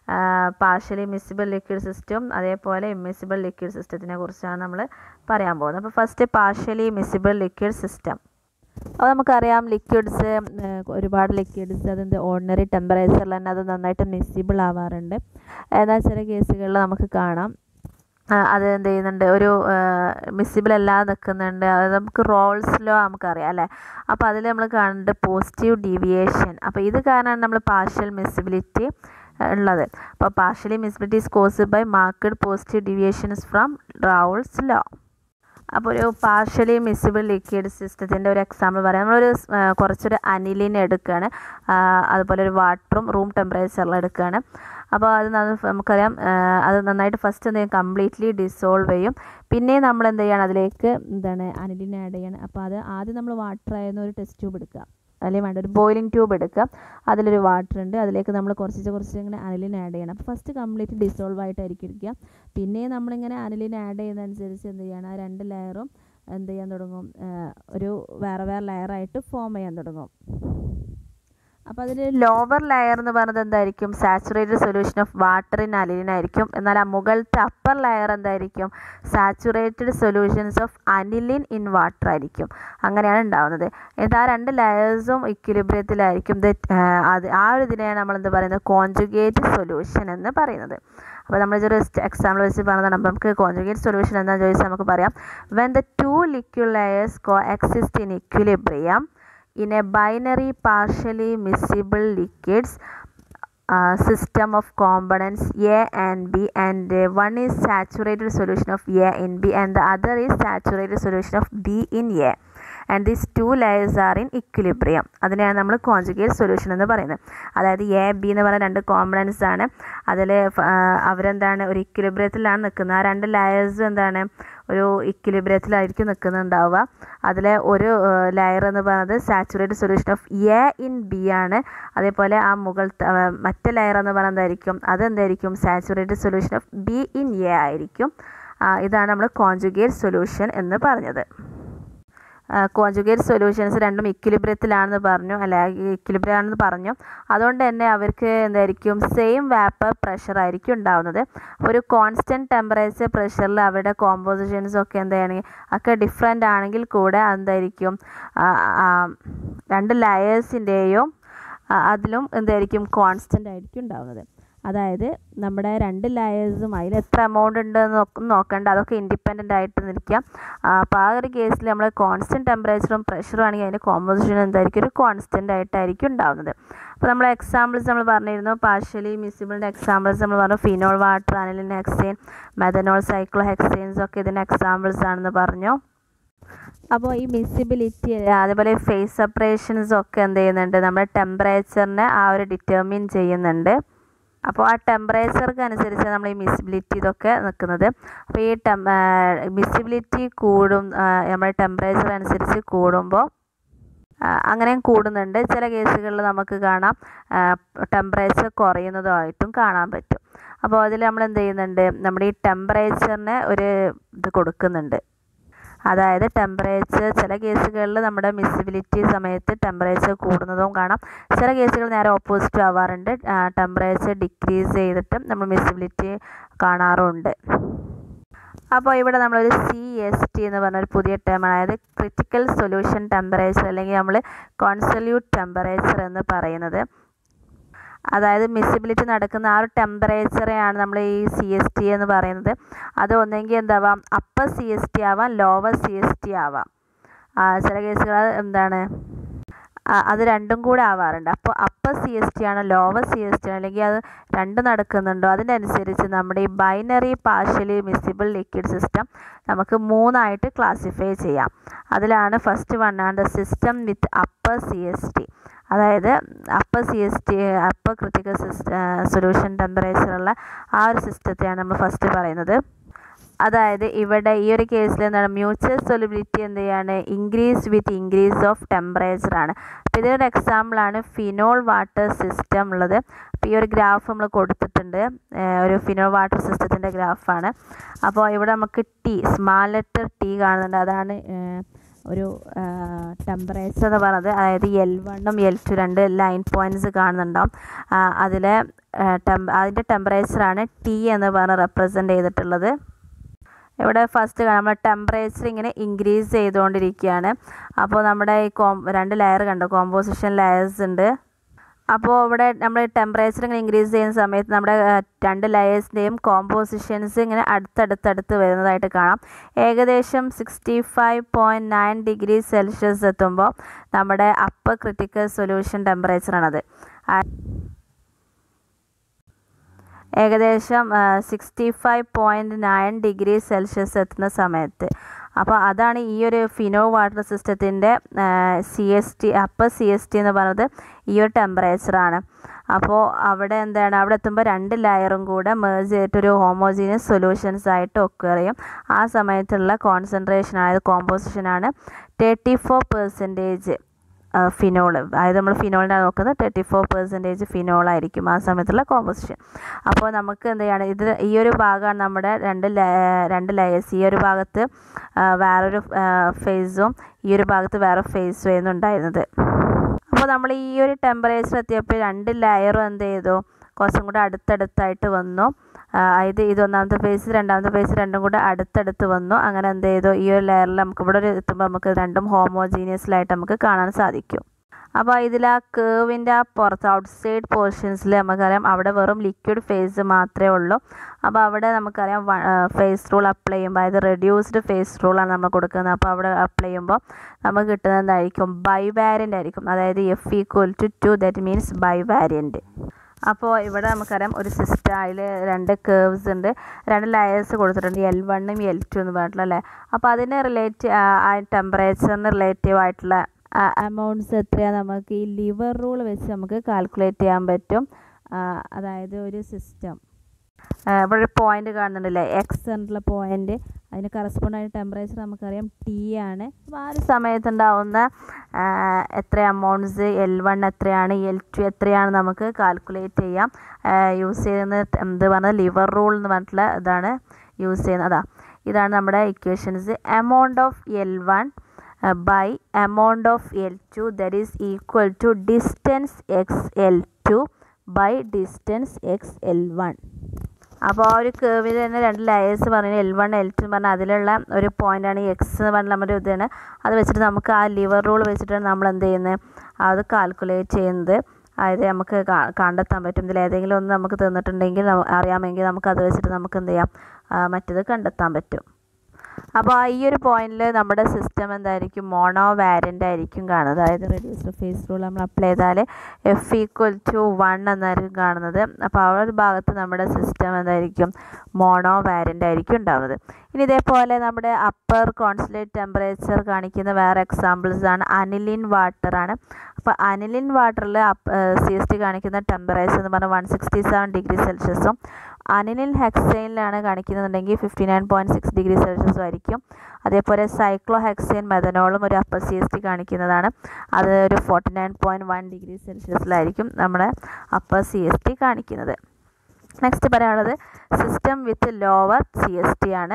പാർഷ്യലി മിസിബിൾ ലിക്വിഡ് സിസ്റ്റവും അതേപോലെ ഇമ്മിസിബിൾ ലിക്വിഡ് സിസ്റ്റത്തിനെ കുറിച്ചാണ് നമ്മൾ പറയാൻ പോകുന്നത് അപ്പോൾ first partially miscible liquid system അപ്പോൾ നമുക്കറിയാം ലിക്വിഡ്സ് ഒരുപാട് ലിക്വിഡ്സ് അതെന്ത് ഓർഡിനറി ടെമ്പറേച്ചറിൽ തന്നെ അത് നന്നായിട്ട് മിസിബിൾ ആവാറുണ്ട് എന്നാൽ ചില കേസുകളിൽ നമുക്ക് കാണാം ആ, അത് എന്ത് ചെയ്യുന്നുണ്ട് ഒരു മിസ്സിബിൾ അല്ലാതെ നിൽക്കുന്നുണ്ട് അത് നമുക്ക് റോൾസിലോ നമുക്കറിയാം അല്ലേ അപ്പോൾ അതിൽ നമ്മൾ കാണുന്നുണ്ട് പോസിറ്റീവ് ഡീവിയേഷൻ അപ്പോൾ ഇത് കാരണമാണ് നമ്മൾ പാർഷ്യൽ മിസ്സിബിലിറ്റി ഉള്ളത് അപ്പോൾ partially miscibility is caused by marked positive deviations from Raoult's law അപ്പോൾ ഒരു പാർഷ്യലി മിസ്സിബിൾ ലിക്വിഡ് സിസ്റ്റത്തിൻ്റെ ഒരു എക്സാമ്പിൾ പറയാം നമ്മളൊരു സ്- ആ, കുറച്ചൊരു അനിലിനെ എടുക്കുകയാണ് ആ, അതുപോലെ ഒരു വാട്ടറും റൂം ടെമ്പറേച്ചറിൽ എടുക്കുകയാണ് അപ്പോൾ അത് നന്ന- നമുക്കറിയാം ആ, അത് നന്നായിട്ട് ഫസ്റ്റ് എന്ത് ചെയ്യും കംപ്ലീറ്റ്ലി ഡിസോൾവ് ചെയ്യും പിന്നെ നമ്മൾ എന്ത് ചെയ്യണം അതിലേക്ക് എന്താണ് അനിലിനെ ആഡ് ചെയ്യണം അപ്പോൾ അത് ആദ്യം നമ്മൾ വാട്ടർ ആയിരുന്ന ഒരു ടെസ്റ്റ് ട്യൂബ് എടുക്കുക അല്ലെങ്കിൽ വേണ്ട ഒരു ബോയിലിംഗ് ട്യൂബ് എടുക്കുക അതിലൊരു വാട്ടർ ഉണ്ട് അതിലേക്ക് നമ്മൾ കുറച്ച് കുറച്ച് ഇങ്ങനെ അനിലിൻ ആഡ് ചെയ്യണം അപ്പോൾ ഫസ്റ്റ് കംപ്ലീറ്റ് ഡിസോൾവ് ആയിട്ടായിരിക്കും ഇരിക്കുക പിന്നെ നമ്മളിങ്ങനെ അനിലിൻ ആഡ് ചെയ്യുന്നതനുസരിച്ച് എന്ത് ചെയ്യണം ആ രണ്ട് ലെയറും എന്ത് ചെയ്യാൻ തുടങ്ങും ആ, ഒരു വേറെ വേറെ ലെയറായിട്ട് ഫോം ചെയ്യാൻ തുടങ്ങും അപ്പോൾ അതിൽ ലോവർ ലെയർ എന്ന് പറയുന്നത് എന്തായിരിക്കും saturated solution of water in aniline ആയിരിക്കും എന്നാൽ ആ മുകളിലത്തെ അപ്പർ ലെയർ എന്തായിരിക്കും saturated solutions of aniline in water ആയിരിക്കും അങ്ങനെയാണ് ഉണ്ടാവുന്നത് എന്നിട്ട് ആ രണ്ട് ലെയേഴ്സും ഇക്വിലിബ്രിയത്തിലായിരിക്കും ഇത് അത് ആ ഒരു ഇതിനെയാണ് നമ്മൾ എന്ത് പറയുന്നത് കോൺജുഗേറ്റ് സൊല്യൂഷൻ എന്ന് പറയുന്നത് അപ്പോൾ നമ്മൾ ഇതൊരു എക്സാമ്പിൾ വെച്ച് പറഞ്ഞതാണ് അപ്പോൾ നമുക്ക് കോൺജുഗേറ്റ് സൊല്യൂഷൻ എന്താണെന്ന് ചോദിച്ചാൽ നമുക്ക് പറയാം when the two liquid layers coexist in equilibrium in a binary partially miscible liquids uh, system of components A and B and uh, one is saturated solution of A in B and the other is saturated solution of B in A and these two layers are in equilibrium അതിനെയാണ് നമ്മൾ conjugate solution എന്ന് പറയുന്നത് അതായത് A B എന്ന് പറയുന്ന രണ്ട് components ആണ് അതിൽ അവരെന്താണ് ഒരു ഇക്വിലിബ്രിയത്തിലാണ് നിൽക്കുന്നത് ആ രണ്ട് ലെയേഴ്സും എന്താണ് ഒരു ഇക്വിലിബ്രിയത്തിലായിരിക്കും നിൽക്കുന്നുണ്ടാവുക അതിൽ ഒരു ലെയർ എന്ന് പറയുന്നത് saturated solution of A in B ആണ് അതേപോലെ ആ മുകളിലത്തെ മറ്റേ ലെയർ എന്ന് പറയുന്നത് എന്തായിരിക്കും അതെന്തായിരിക്കും saturated solution of B in A ആയിരിക്കും ഇതാണ് നമ്മൾ കോൺജുഗേറ്റ് സൊല്യൂഷൻ എന്ന് പറഞ്ഞത് കോൺജുഗേറ്റ് സൊല്യൂഷൻസ് രണ്ടും ഇക്വിലിബ്രിയത്തിലാണെന്ന് പറഞ്ഞു അല്ല ഇക്വിലിബ്രിയം ആണെന്ന് പറഞ്ഞു അതുകൊണ്ട് തന്നെ അവർക്ക് എന്തായിരിക്കും സെയിം വേപ്പർ പ്രഷർ ആയിരിക്കും ഉണ്ടാവുന്നത് ഒരു കോൺസ്റ്റൻറ്റ് ടെമ്പറേച്ചർ പ്രഷറിൽ അവരുടെ കോമ്പോസിഷൻസ് ഒക്കെ എന്താണ് ഒക്കെ ഡിഫറെൻ്റ് ആണെങ്കിൽ കൂടെ എന്തായിരിക്കും രണ്ട് ലെയേഴ്സിൻ്റെയും അതിലും എന്തായിരിക്കും കോൺസ്റ്റൻ്റ് ആയിരിക്കും ഉണ്ടാവുന്നത് അതായത് നമ്മുടെ രണ്ട് ലെയേഴ്സും അതിൽ എത്ര എമൗണ്ട് ഉണ്ടെന്ന് നോക്കണ്ട അതൊക്കെ ഇൻഡിപെൻഡൻ്റ് ആയിട്ട് നിൽക്കാം അപ്പോൾ ആ ഒരു കേസിൽ നമ്മൾ കോൺസ്റ്റൻറ്റ് ടെമ്പറേച്ചറും പ്രഷറും ആണെങ്കിൽ അതിൻ്റെ കോമ്പോസിഷൻ എന്തായിരിക്കും ഒരു കോൺസ്റ്റൻ്റ് ആയിട്ടായിരിക്കും ഉണ്ടാവുന്നത് അപ്പോൾ നമ്മൾ എക്സാമ്പിൾസ് നമ്മൾ പറഞ്ഞിരുന്നു പാർഷ്യലി മിസിബിളിൻ്റെ എക്സാമ്പിൾസ് നമ്മൾ പറഞ്ഞു phenol water aniline hexane methanol cyclohexanes ഒക്കെ ഇതിൻ്റെ എക്സാമ്പിൾസ് ആണെന്ന് പറഞ്ഞു അപ്പോൾ ഈ മിസിബിലിറ്റി അതേപോലെ ഫേസ് സെപ്പറേഷൻസ് ഒക്കെ എന്ത് ചെയ്യുന്നുണ്ട് നമ്മുടെ ടെമ്പറേച്ചറിനെ ആ ഒരു ഡിറ്റർമിൻ ചെയ്യുന്നുണ്ട് അപ്പോൾ ആ ടെമ്പറേച്ചർക്ക് അനുസരിച്ച് നമ്മൾ ഈ മിസിബിലിറ്റി ഇതൊക്കെ നിൽക്കുന്നത് അപ്പോൾ ഈ ടെം മിസിബിലിറ്റി കൂടും നമ്മുടെ ടെമ്പറേച്ചർ അനുസരിച്ച് കൂടുമ്പോൾ അങ്ങനെയും കൂടുന്നുണ്ട് ചില കേസുകളിൽ നമുക്ക് കാണാം ടെമ്പറേച്ചർ കുറയുന്നതായിട്ടും കാണാൻ പറ്റും അപ്പോൾ അതിൽ നമ്മൾ എന്ത് ചെയ്യുന്നുണ്ട് നമ്മുടെ ഈ ടെമ്പറേച്ചറിന് ഒരു ഇത് കൊടുക്കുന്നുണ്ട് അതായത് ടെമ്പറേച്ചർ ചില കേസുകളിൽ നമ്മുടെ മിസിബിലിറ്റി സമയത്ത് ടെമ്പറേച്ചർ കൂടുന്നതും കാണാം ചില കേസുകൾ നേരെ ഓപ്പോസിറ്റ് ആവാറുണ്ട് ടെമ്പറേച്ചർ ഡിക്രീസ് ചെയ്തിട്ടും നമ്മൾ മിസിബിലിറ്റി കാണാറുണ്ട് അപ്പോൾ ഇവിടെ നമ്മളൊരു സി എസ് ടി എന്ന് പറഞ്ഞൊരു പുതിയ ടേമാണ് അതായത് ക്രിറ്റിക്കൽ സൊല്യൂഷൻ ടെമ്പറേച്ചർ അല്ലെങ്കിൽ നമ്മൾ കോൺസല്യൂട്ട് ടെമ്പറേച്ചർ എന്ന് പറയുന്നത് അതായത് മിസിബിലിറ്റി നടക്കുന്ന ആ ഒരു ടെമ്പറേച്ചറെയാണ് നമ്മൾ ഈ സി എസ് ടി എന്ന് പറയുന്നത് അത് ഒന്നെങ്കിൽ എന്താവാം അപ്പർ സി എസ് ടി ആവാം ലോവർ സി എസ് ടി ആവാം ചില കേസുകൾ എന്താണ് അത് രണ്ടും കൂടെ ആവാറുണ്ട് അപ്പോൾ അപ്പർ സി എസ് ടി ആണോ ലോവർ സി എസ് ടി ആണോ അല്ലെങ്കിൽ അത് രണ്ടും നടക്കുന്നുണ്ടോ അതിനനുസരിച്ച് നമ്മുടെ ഈ binary partially miscible liquid system നമുക്ക് മൂന്നായിട്ട് ക്ലാസിഫൈ ചെയ്യാം അതിലാണ് ഫസ്റ്റ് വൺ ആണ് the system with upper C S T അതായത് upper C S T upper critical system solution ടെമ്പറേച്ചറുള്ള ആ ഒരു സിസ്റ്റത്തെയാണ് നമ്മൾ ഫസ്റ്റ് പറയുന്നത് അതായത് ഇവിടെ ഈ ഒരു കേസിൽ എന്താണ് മ്യൂച്വൽ സൊലിബിലിറ്റി എന്ത് ചെയ്യാണ് increase with increase of temperature ആണ് അപ്പോൾ ഇതൊരു എക്സാമ്പിളാണ് ഫിനോൾ വാട്ടർ സിസ്റ്റം ഉള്ളത് അപ്പോൾ ഈ ഒരു ഗ്രാഫ് നമ്മൾ കൊടുത്തിട്ടുണ്ട് ഒരു ഫിനോൾ വാട്ടർ സിസ്റ്റത്തിൻ്റെ ഗ്രാഫാണ് അപ്പോൾ ഇവിടെ നമുക്ക് ടി സ്മാൾ ലെറ്റർ ടി കാണുന്നുണ്ട് അതാണ് ഒരു ടെമ്പറേച്ചർ എന്ന് പറയുന്നത് അതായത് എൽ വണ്ണും എൽ ടു രണ്ട് ലൈൻ പോയിൻറ്റ്സ് കാണുന്നുണ്ടാവും അതിലെ ടെമ്പ അതിൻ്റെ ടെമ്പറേച്ചറാണ് ടി എന്ന് പറഞ്ഞ് റെപ്രസെൻ്റ് ചെയ്തിട്ടുള്ളത് ഇവിടെ ഫസ്റ്റ് നമ്മൾ ടെമ്പറേച്ചർ ഇങ്ങനെ ഇൻക്രീസ് ചെയ്തുകൊണ്ടിരിക്കുകയാണ് അപ്പോൾ നമ്മുടെ ഈ കോം രണ്ട് ലെയർ കണ്ടോ കോമ്പോസിഷൻ ലെയേഴ്സ് ഉണ്ട് അപ്പോൾ ഇവിടെ നമ്മൾ ടെമ്പറേച്ചർ ഇങ്ങനെ ഇൻക്രീസ് ചെയ്യുന്ന സമയത്ത് നമ്മുടെ രണ്ട് ലെയേഴ്സിൻ്റെയും കോമ്പോസിഷൻസ് ഇങ്ങനെ അടുത്തടുത്തടുത്ത് വരുന്നതായിട്ട് കാണാം ഏകദേശം sixty five point nine degree Celsius എത്തുമ്പോൾ നമ്മുടെ അപ്പർ ക്രിട്ടിക്കൽ സൊല്യൂഷൻ ടെമ്പറേച്ചറാണത് ഏകദേശം sixty five point nine degree Celsius എത്തുന്ന സമയത്ത് അപ്പോൾ അതാണ് ഈ ഒരു ഫിനോ വാട്ടർ സിസ്റ്റത്തിൻ്റെ C S T upper C S T എന്ന് പറയുന്നത് ഈ ഒരു ടെമ്പറേച്ചറാണ് അപ്പോൾ അവിടെ എന്താണ് അവിടെ എത്തുമ്പോൾ രണ്ട് ലെയറും കൂടെ മേർജ് ചെയ്തിട്ടൊരു ഹോമോജീനിയസ് സൊല്യൂഷൻസ് ആയിട്ട് ഒക്കർ ചെയ്യും ആ സമയത്തുള്ള കോൺസെൻട്രേഷൻ അതായത് കോമ്പോസിഷനാണ് തേർട്ടി ഫോർ പെർസെൻറ്റേജ് ഫിനോൾ അതായത് നമ്മൾ ഫിനോളിനാണ് നോക്കുന്നത് തേർട്ടി ഫോർ പെർസെൻറ്റേജ് ഫിനോളായിരിക്കും ആ സമയത്തുള്ള കോമ്പോസിഷൻ അപ്പോൾ നമുക്ക് എന്ത് ചെയ്യാണ് ഇത് ഈ ഒരു ഭാഗമാണ് നമ്മുടെ രണ്ട് രണ്ട് ലെയേഴ്സ് ഈ ഒരു ഭാഗത്ത് വേറൊരു ഫേസും ഈ ഒരു ഭാഗത്ത് വേറെ ഫേസും ആയിരുന്നു ഉണ്ടായിരുന്നത് അപ്പോൾ അപ്പോൾ നമ്മൾ ഈ ഒരു ടെമ്പറേച്ചർ എത്തിയപ്പോൾ രണ്ട് ലെയറും എന്ത് ചെയ്തു കുറച്ചും കൂടെ അടുത്തടുത്തായിട്ട് വന്നു ഇത് ഇത് ഒന്നാമത്തെ ഫേസ് രണ്ടാമത്തെ ഫേസ് രണ്ടും കൂടെ അടുത്തടുത്ത് വന്നു അങ്ങനെ എന്ത് ചെയ്തു ഈ ഒരു ലെയറിൽ നമുക്ക് ഇവിടെ ഒരു എത്തുമ്പോൾ നമുക്ക് രണ്ടും ഹോമോജീനിയസിലായിട്ട് നമുക്ക് കാണാൻ സാധിക്കും അപ്പോൾ ഇതിൽ ആ കേവിൻ്റെ ആ പുറത്ത് ഔട്ട്സൈഡ് പോർഷൻസിൽ നമുക്കറിയാം അവിടെ വെറും ലിക്വിഡ് ഫേസ് മാത്രമേ ഉള്ളൂ അപ്പോൾ അവിടെ നമുക്കറിയാം ഫേസ് റൂൾ അപ്ലൈ ചെയ്യുമ്പോൾ അതായത് റെഡ്യൂസ്ഡ് ഫേസ് റൂളാണ് നമ്മൾ കൊടുക്കുന്നത് അപ്പോൾ അവിടെ അപ്ലൈ ചെയ്യുമ്പോൾ നമുക്ക് കിട്ടുന്നത് എന്തായിരിക്കും ബൈ വാരിയൻ്റ് ആയിരിക്കും അതായത് F equal to two that means bivariant അപ്പോൾ ഇവിടെ നമുക്കറിയാം ഒരു സിസ്റ്റം അതിൽ രണ്ട് കേവ്സ് ഉണ്ട് രണ്ട് ലെയേഴ്സ് കൊടുത്തിട്ടുണ്ട് എൽ വണ്ണും എൽ ടു എന്ന് പറഞ്ഞിട്ടുള്ള അല്ലേ അപ്പോൾ അതിന് റിലേറ്റ് ആ ടെമ്പറേച്ചറിന് റിലേറ്റീവ് ആയിട്ടുള്ള അമൗണ്ട്സ് എത്രയാണ് നമുക്ക് ഈ ലിവർ റൂൾ വെച്ച് നമുക്ക് കാൽക്കുലേറ്റ് ചെയ്യാൻ പറ്റും അതായത് ഒരു സിസ്റ്റം ഇവിടെ ഒരു പോയിന്റ് കാണുന്നുണ്ടല്ലേ എക്സ് എന്നുള്ള പോയിന്റ് അതിന് കറസ്പോണ്ട് ആയ ടെമ്പറേച്ചർ നമുക്കറിയാം ടി ആണ് അപ്പോൾ ആ ഒരു സമയത്തുണ്ടാവുന്ന എത്ര അമൗണ്ട്സ് എൽ വൺ എത്രയാണ് എൽ ടു എത്രയാണ് നമുക്ക് കാൽക്കുലേറ്റ് ചെയ്യാം യൂസ് ചെയ്യുന്ന എന്ത് പറഞ്ഞാൽ ലിവർ റൂൾ എന്ന് പറഞ്ഞിട്ടുള്ള ഇതാണ് യൂസ് ചെയ്യുന്നത് അതാ ഇതാണ് നമ്മുടെ equations amount of L one by amount of L two that is equal to distance X L two by distance X L one അപ്പോൾ ആ ഒരു കേവിൽ തന്നെ രണ്ട് ലെയേഴ്സ് പറഞ്ഞു എൽ വൺ എൽ ടു എന്ന് പറഞ്ഞാൽ അതിലുള്ള ഒരു പോയിൻ്റാണ് ഈ എക്സ് എന്ന് പറഞ്ഞ നമ്മുടെ ഇതാണ് അത് വെച്ചിട്ട് നമുക്ക് ആ ലിവർ റൂൾ വെച്ചിട്ടാണ് നമ്മൾ എന്ത് ചെയ്യുന്നത് അത് കാൽക്കുലേറ്റ് ചെയ്യുന്നത് അതായത് നമുക്ക് കണ്ടെത്താൻ പറ്റും ഇതിൽ ഏതെങ്കിലും ഒന്ന് നമുക്ക് തന്നിട്ടുണ്ടെങ്കിൽ അറിയാമെങ്കിൽ നമുക്ക് അത് വെച്ചിട്ട് നമുക്ക് എന്ത് ചെയ്യാം മറ്റത് കണ്ടെത്താൻ പറ്റും അപ്പോൾ ഈ ഒരു പോയിന്റിൽ നമ്മുടെ സിസ്റ്റം എന്തായിരിക്കും മോണോ വാരിയൻ്റ് ആയിരിക്കും കാണുന്നത് അതായത് റെഡ്യൂസ്ഡ് ഫേസ് റൂൾ നമ്മൾ അപ്ലൈ ചെയ്താൽ എഫ് ഈക്വൽ ടു വൺ എന്നായിരിക്കും കാണുന്നത് അപ്പോൾ ആ ഒരു ഭാഗത്ത് നമ്മുടെ സിസ്റ്റം എന്തായിരിക്കും മോണോ വാരിയൻ്റ് ആയിരിക്കും ഉണ്ടാവുന്നത് ഇനി ഇതേപോലെ നമ്മുടെ അപ്പർ കോൺസ്റ്റലേറ്റ് ടെമ്പറേച്ചർ കാണിക്കുന്ന വേറെ എക്സാമ്പിൾസ് ആണ് അനിലിൻ വാട്ടർ ആണ് അപ്പോൾ അനിലിൻ വാട്ടറിൽ സി എസ് ടി കാണിക്കുന്ന ടെമ്പറേച്ചർ എന്ന് പറഞ്ഞാൽ വൺ സിക്സ്റ്റി സെവൻ ഡിഗ്രി സെൽഷ്യസും അനിലിൻ ഹെക്സൈനിലാണ് കാണിക്കുന്നുണ്ടെങ്കിൽ fifty nine point six degree സെൽഷ്യസും ആയിരിക്കും അതേപോലെ സൈക്ലോ ഹെക്സൈൻ മെഥനോളും ഒരു അപ്പർ സി എസ് ടി കാണിക്കുന്നതാണ് അത് ഒരു forty nine point one degree സെൽഷ്യസിലായിരിക്കും നമ്മുടെ അപ്പർ സി എസ് ടി കാണിക്കുന്നത് നെക്സ്റ്റ് പറയാനുള്ളത് system with lower C S T ആണ്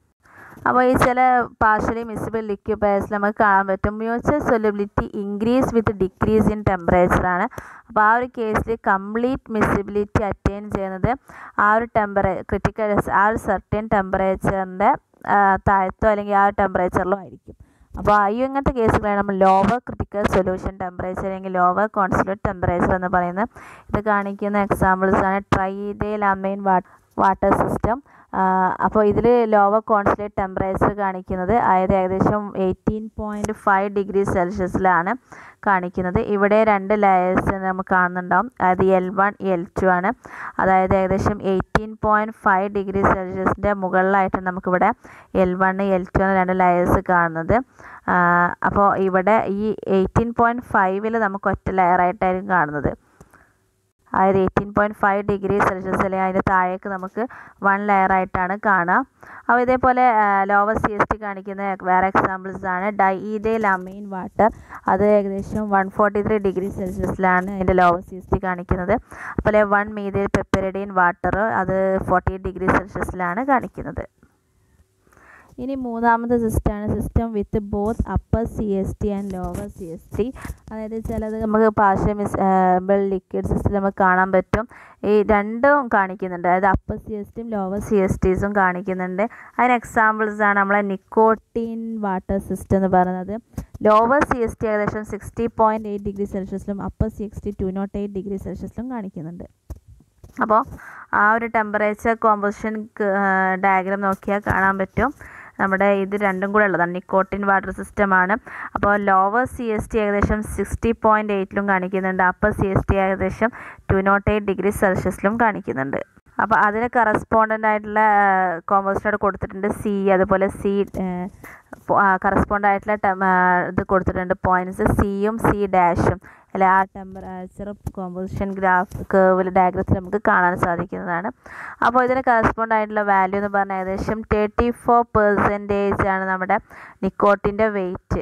അപ്പോൾ ഈ ചില പാർഷ്യലി മിസിബിൾ ലിക്വിഡ് പേഴ്സിൽ നമുക്ക് കാണാൻ പറ്റും mutual solubility increase with decrease in temperature ആണ് അപ്പോൾ ആ ഒരു കേസിൽ കംപ്ലീറ്റ് മിസിബിലിറ്റി അറ്റൈൻ ചെയ്യുന്നത് ആ ഒരു ടെമ്പറേ ക്രിട്ടിക്കൽ ആ ഒരു സർട്ടൻ ടെമ്പറേച്ചറിൻ്റെ താഴത്തോ അല്ലെങ്കിൽ ആ ഒരു ടെമ്പറേച്ചറിലോ ആയിരിക്കും അപ്പോൾ ഈ ഇങ്ങനത്തെ കേസുകളാണ് നമ്മൾ ലോവർ ക്രിട്ടിക്കൽ സൊല്യൂഷൻ ടെമ്പറേച്ചർ അല്ലെങ്കിൽ ലോവർ കോൺസ്റ്റലേറ്റ് ടെമ്പറേച്ചർ എന്ന് പറയുന്നത് ഇത് കാണിക്കുന്ന എക്സാമ്പിൾസ് ആണ് ട്രൈഡേൽ അമൈൻ വാട്ടർ സിസ്റ്റം അപ്പോൾ ഇതിൽ ലോവർ കോൺസ്റ്റലേറ്റ് ടെമ്പറേച്ചർ കാണിക്കുന്നത് അതായത് ഏകദേശം എയ്റ്റീൻ പോയിൻറ്റ് ഫൈവ് ഡിഗ്രി സെൽഷ്യസിലാണ് കാണിക്കുന്നത് ഇവിടെ രണ്ട് ലെയേഴ്സ് നമുക്ക് കാണുന്നുണ്ടാവും അതായത് എൽ വൺ എൽ ടു ആണ് അതായത് ഏകദേശം എയ്റ്റീൻ പോയിൻറ്റ് ഫൈവ് ഡിഗ്രി സെൽഷ്യസിൻ്റെ മുകളിലായിട്ട് നമുക്കിവിടെ എൽ വൺ എൽ ടു എന്ന രണ്ട് ലെയേഴ്സ് കാണുന്നത് അപ്പോൾ ഇവിടെ ഈ എയ്റ്റീൻ പോയിൻറ്റ് ഫൈവിൽ നമുക്ക് ഒറ്റ ലെയറായിട്ടായിരിക്കും കാണുന്നത് അതായത് eighteen point five degree Celsius അല്ലെങ്കിൽ അതിൻ്റെ താഴേക്ക് നമുക്ക് വൺ ലെയർ ആയിട്ടാണ് കാണുക അപ്പോൾ ഇതേപോലെ ലോവർ സി എസ് ടി കാണിക്കുന്ന വേറെ എക്സാമ്പിൾസ് ആണ് ഡൈഇഡേ ലമൈൻ വാട്ടർ അത് ഏകദേശം വൺ ഫോർട്ടി ത്രീ ഡിഗ്രി സെൽഷ്യസിലാണ് അതിൻ്റെ ലോവർ സി എസ് ടി കാണിക്കുന്നത് അതുപോലെ വൺ മീതയിൽ പെപ്പരഡീൻ വാട്ടർ അത് ഫോർട്ടി ഡിഗ്രി സെൽഷ്യസിലാണ് കാണിക്കുന്നത് ഇനി മൂന്നാമത്തെ സിസ്റ്റമാണ് system with both upper C S T and lower C S T അതായത് ചിലത് നമുക്ക് പാർഷ്യൽ മിസ് ലിക്വിഡ് സിസ്റ്റം നമുക്ക് കാണാൻ പറ്റും ഈ രണ്ടും കാണിക്കുന്നുണ്ട് അതായത് അപ്പർ സി എസ് ടിയും ലോവർ സി എസ് ടീസും കാണിക്കുന്നുണ്ട് അതിന് എക്സാമ്പിൾസ് ആണ് നമ്മളെ നിക്കോട്ടീൻ വാട്ടർ സിസ്റ്റം എന്ന് പറയുന്നത് ലോവർ സി എസ് ടി ഏകദേശം സിക്സ്റ്റി പോയിൻറ്റ് എയ്റ്റ് ഡിഗ്രി സെൽഷ്യസിലും upper C X T two nought eight degree സെൽഷ്യസിലും കാണിക്കുന്നുണ്ട് അപ്പോൾ ആ ഒരു ടെമ്പറേച്ചർ കോമ്പോസിഷൻ ഡയഗ്രാം നോക്കിയാൽ കാണാൻ പറ്റും നമ്മുടെ ഇത് രണ്ടും കൂടെ ഉള്ളതാണ് നിക്കോട്ടിൻ വാട്ടർ സിസ്റ്റമാണ് അപ്പോൾ ലോവർ സി എസ് ടി ഏകദേശം സിക്സ്റ്റി പോയിൻറ്റ് എയ്റ്റിലും കാണിക്കുന്നുണ്ട് അപ്പർ സി എസ് ടി ഏകദേശം ടു നോട്ട് എയ്റ്റ് ഡിഗ്രി സെൽഷ്യസിലും കാണിക്കുന്നുണ്ട് അപ്പോൾ അതിന് കറസ്പോണ്ടൻ്റ് ആയിട്ടുള്ള കോമ്പോസിഷനോട് കൊടുത്തിട്ടുണ്ട് സി അതുപോലെ സി കറസ്പോണ്ട് ആയിട്ടുള്ള ഇത് കൊടുത്തിട്ടുണ്ട് പോയിൻറ്റ്സ് സിയും സി ഡാഷും അല്ലെ ആ ടെമ്പറേച്ചർ കോമ്പോസിഷൻ ഗ്രാഫ് കേവിൽ ഡയഗ്രത്തിൽ നമുക്ക് കാണാൻ സാധിക്കുന്നതാണ് അപ്പോൾ ഇതിന് കറസ്പോണ്ട് ആയിട്ടുള്ള വാല്യൂ എന്ന് പറഞ്ഞാൽ ഏകദേശം തേർട്ടി ഫോർ പെർസെൻറ്റേജ് ആണ് നമ്മുടെ നിക്കോട്ടിൻ്റെ വെയിറ്റ്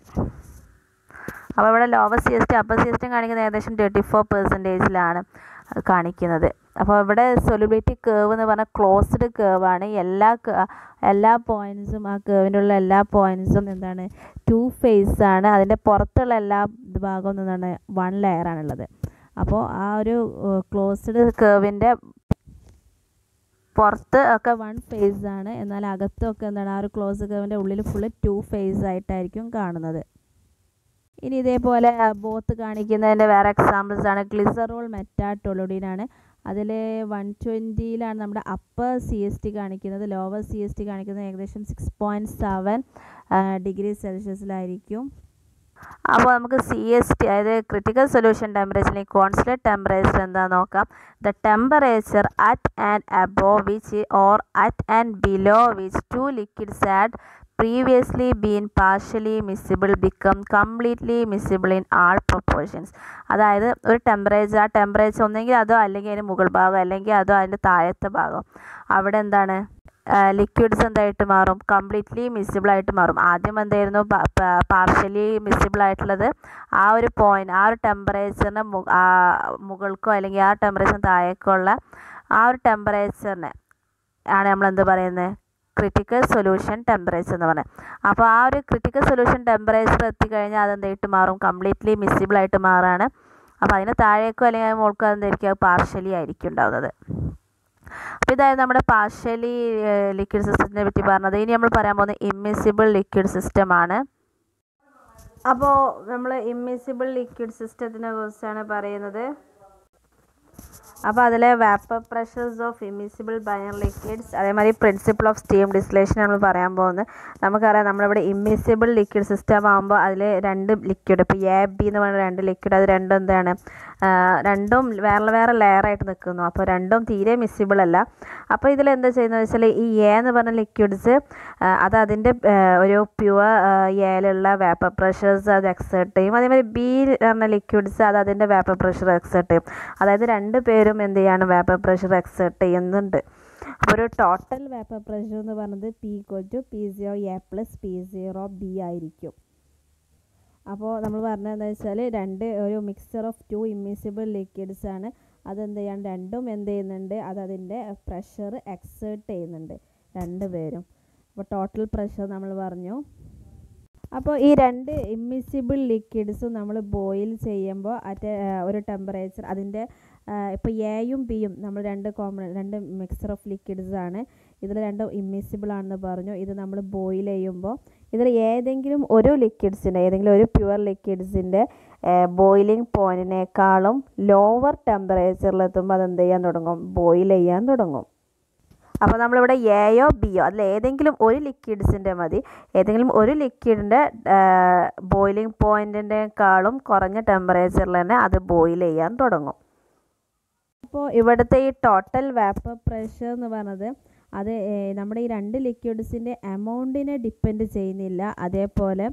അപ്പോൾ ഇവിടെ lower C S T upper C S T കാണിക്കുന്നത് ഏകദേശം തേർട്ടി ഫോർ പെർസെൻറ്റേജിലാണ് കാണിക്കുന്നത് അപ്പോൾ ഇവിടെ സൊലിബിലിറ്റി കേവ് എന്ന് പറഞ്ഞാൽ ക്ലോസ്ഡ് കേവാണ് എല്ലാ എല്ലാ പോയിൻറ്സും ആ കേവിനുള്ള എല്ലാ പോയിൻറ്സും എന്താണ് ടു ഫേസ് ആണ് അതിൻ്റെ പുറത്തുള്ള എല്ലാ ഭാഗം എന്താണ് വൺ ലെയറാണുള്ളത് അപ്പോൾ ആ ഒരു ക്ലോസ്ഡ് കേവിൻ്റെ പുറത്ത് ഒക്കെ വൺ ഫേസ് ആണ് എന്നാൽ അകത്തൊക്കെ എന്താണ് ആ ഒരു ക്ലോസ് കേവിൻ്റെ ഉള്ളിൽ ഫുള്ള് ടു ഫേസ് ആയിട്ടായിരിക്കും കാണുന്നത് ഇനി ഇതേപോലെ ബോത്ത് കാണിക്കുന്നതിൻ്റെ വേറെ എക്സാമ്പിൾസ് ആണ് ഗ്ലിസറോൾ മെറ്റാട്ടൊളുഡിനാണ് അതിൽ വൺ ട്വൻറ്റിയിലാണ് നമ്മുടെ അപ്പർ സി എസ് ടി കാണിക്കുന്നത് ലോവർ സി എസ് ടി കാണിക്കുന്നത് ഏകദേശം സിക്സ് പോയിൻറ്റ് സെവൻ ഡിഗ്രി സെൽഷ്യസിലായിരിക്കും അപ്പോൾ നമുക്ക് സി എസ് ടി അതായത് ക്രിട്ടിക്കൽ സൊല്യൂഷൻ ടെമ്പറേച്ചറിൽ കോൺസ്റ്റൻറ്റ് ടെമ്പറേച്ചർ എന്താ നോക്കാം the temperature at and above which or at and below which two liquids had previously been partially miscible become completely miscible in all proportions അതായത് ഒരു temperature ആ temperature ഒന്നെങ്കിൽ അതോ അല്ലെങ്കിൽ അതിന് മുകൾ ഭാഗം അല്ലെങ്കിൽ അതോ അതിൻ്റെ താഴത്തെ ഭാഗം അവിടെ എന്താണ് ലിക്വിഡ്സ് എന്തായിട്ട് മാറും കംപ്ലീറ്റ്ലി മിസ്സിബിൾ ആയിട്ട് മാറും ആദ്യം എന്തായിരുന്നു പാർഷ്യലി മിസ്സിബിൾ ആയിട്ടുള്ളത് ആ ഒരു പോയിന്റ് ആ ഒരു ടെമ്പറേച്ചറിന് മുകൾക്കോ അല്ലെങ്കിൽ ആ ടെമ്പറേച്ചറിന് താഴേക്കോ ഉള്ള ആ ഒരു ടെമ്പറേച്ചറിനെ ആണ് നമ്മൾ എന്ത് പറയുന്നത് ക്രിട്ടിക്കൽ സൊല്യൂഷൻ ടെമ്പറേച്ചർ എന്ന് പറയുന്നത് അപ്പോൾ ആ ഒരു ക്രിട്ടിക്കൽ സൊല്യൂഷൻ ടെമ്പറേച്ചർ എത്തിക്കഴിഞ്ഞാൽ അതെന്തായിട്ട് മാറും കംപ്ലീറ്റ്ലി മിസ്സിബിൾ ആയിട്ട് മാറാണ് അപ്പോൾ അതിന് താഴേക്കോ അല്ലെങ്കിൽ അതിന് മുകൾക്കോ അതെന്തായിരിക്കും അത് പാർഷ്യലി ആയിരിക്കും ഉണ്ടാവുന്നത് അപ്പോൾ ഇതായിരുന്നു നമ്മുടെ പാർഷ്യലി ലിക്വിഡ് സിസ്റ്റത്തിനെ പറ്റി പറഞ്ഞത് ഇനി നമ്മൾ പറയാൻ പോകുന്നത് ഇമ്മിസിബിൾ ലിക്വിഡ് സിസ്റ്റമാണ് അപ്പോൾ നമ്മൾ ഇമ്മിസിബിൾ ലിക്വിഡ് സിസ്റ്റത്തിനെ കുറിച്ചാണ് പറയുന്നത് അപ്പോൾ അതിലെ വാപ്പർ പ്രഷേഴ്സ് ഓഫ് ഇമിസിബിൾ ബയർ ലിക്വിഡ്സ് അതേമാതിരി പ്രിൻസിപ്പിൾ ഓഫ് സ്റ്റീം ഡിസ്ലേഷൻ നമ്മൾ പറയാൻ പോകുന്നത് നമുക്കറിയാം നമ്മളിവിടെ ഇമ്മിസിബിൾ ലിക്വിഡ് സിസ്റ്റം ആകുമ്പോൾ അതിൽ രണ്ട് ലിക്വിഡ് ഇപ്പോൾ എ ബി എന്ന് പറയുന്ന രണ്ട് ലിക്വിഡ് അത് രണ്ടും എന്താണ് രണ്ടും വേറെ വേറെ ലെയറായിട്ട് നിൽക്കുന്നു അപ്പോൾ രണ്ടും തീരെ മിസ്സിബിൾ അല്ല അപ്പോൾ ഇതിൽ എന്താ ചെയ്യുന്നത് വെച്ചാൽ ഈ എ എന്ന് പറഞ്ഞ ലിക്വിഡ്സ് അത് അതിൻ്റെ ഒരു പ്യുവർ എയിലുള്ള വേപ്പർ പ്രഷേഴ്സ് അത് എക്സേർട്ട് ചെയ്യും അതേമാതിരി ബി പറഞ്ഞ ലിക്വിഡ്സ് അത് അതിൻ്റെ വേപ്പർ പ്രഷർ എക്സേർട്ട് ചെയ്യും അതായത് രണ്ട് പേരും എന്ത് ചെയ്യാണ് വേപ്പർ പ്രഷർ എക്സേർട്ട് ചെയ്യുന്നുണ്ട് അപ്പോൾ ഒരു ടോട്ടൽ വേപ്പർ പ്രഷർ എന്ന് പറയുന്നത് P equal to P zero A plus P zero B ആയിരിക്കും അപ്പോൾ നമ്മൾ പറഞ്ഞത് എന്താ വെച്ചാൽ രണ്ട് ഒരു mixer of two immiscible liquids ആണ് അതെന്ത് ചെയ്യാൻ രണ്ടും എന്ത് ചെയ്യുന്നുണ്ട് അത് അതിൻ്റെ പ്രഷർ എക്സേർട്ട് ചെയ്യുന്നുണ്ട് രണ്ട് പേരും അപ്പോൾ ടോട്ടൽ പ്രഷർ നമ്മൾ പറഞ്ഞു അപ്പോൾ ഈ രണ്ട് ഇമ്മിസിബിൾ ലിക്വിഡ്സും നമ്മൾ ബോയിൽ ചെയ്യുമ്പോൾ അറ്റ് ഒരു ടെമ്പറേച്ചർ അതിൻ്റെ ഇപ്പോൾ എയും ബിയും നമ്മൾ രണ്ട് കോമൺ രണ്ട് മിക്സർ ഓഫ് ലിക്വിഡ്സ് ആണ് ഇതിൽ രണ്ടും ഇമ്മിസിബിൾ ആണെന്ന് പറഞ്ഞു ഇത് നമ്മൾ ബോയിൽ ചെയ്യുമ്പോൾ ഇതിൽ ഏതെങ്കിലും ഒരു ലിക്വിഡ്സിൻ്റെ ഏതെങ്കിലും ഒരു പ്യുവർ ലിക്വിഡ്സിൻ്റെ ബോയിലിംഗ് പോയിൻറ്റിനേക്കാളും ലോവർ ടെമ്പറേച്ചറിലെത്തുമ്പോൾ അത് എന്ത് ചെയ്യാൻ തുടങ്ങും ബോയിൽ ചെയ്യാൻ തുടങ്ങും അപ്പോൾ നമ്മളിവിടെ എയോ ബിയോ അതിൽ ഏതെങ്കിലും ഒരു ലിക്വിഡ്സിൻ്റെ മതി ഏതെങ്കിലും ഒരു ലിക്വിഡിൻ്റെ ബോയിലിംഗ് പോയിൻറ്റിൻ്റെക്കാളും കുറഞ്ഞ ടെമ്പറേച്ചറിൽ തന്നെ അത് ബോയിൽ ചെയ്യാൻ തുടങ്ങും അപ്പോൾ ഇവിടുത്തെ ഈ ടോട്ടൽ വേപ്പർ പ്രഷർ എന്ന് പറയുന്നത് അത് നമ്മുടെ ഈ രണ്ട് ലിക്വിഡ്സിൻ്റെ എമൗണ്ടിനെ ഡിപ്പെൻഡ് ചെയ്യുന്നില്ല അതേപോലെ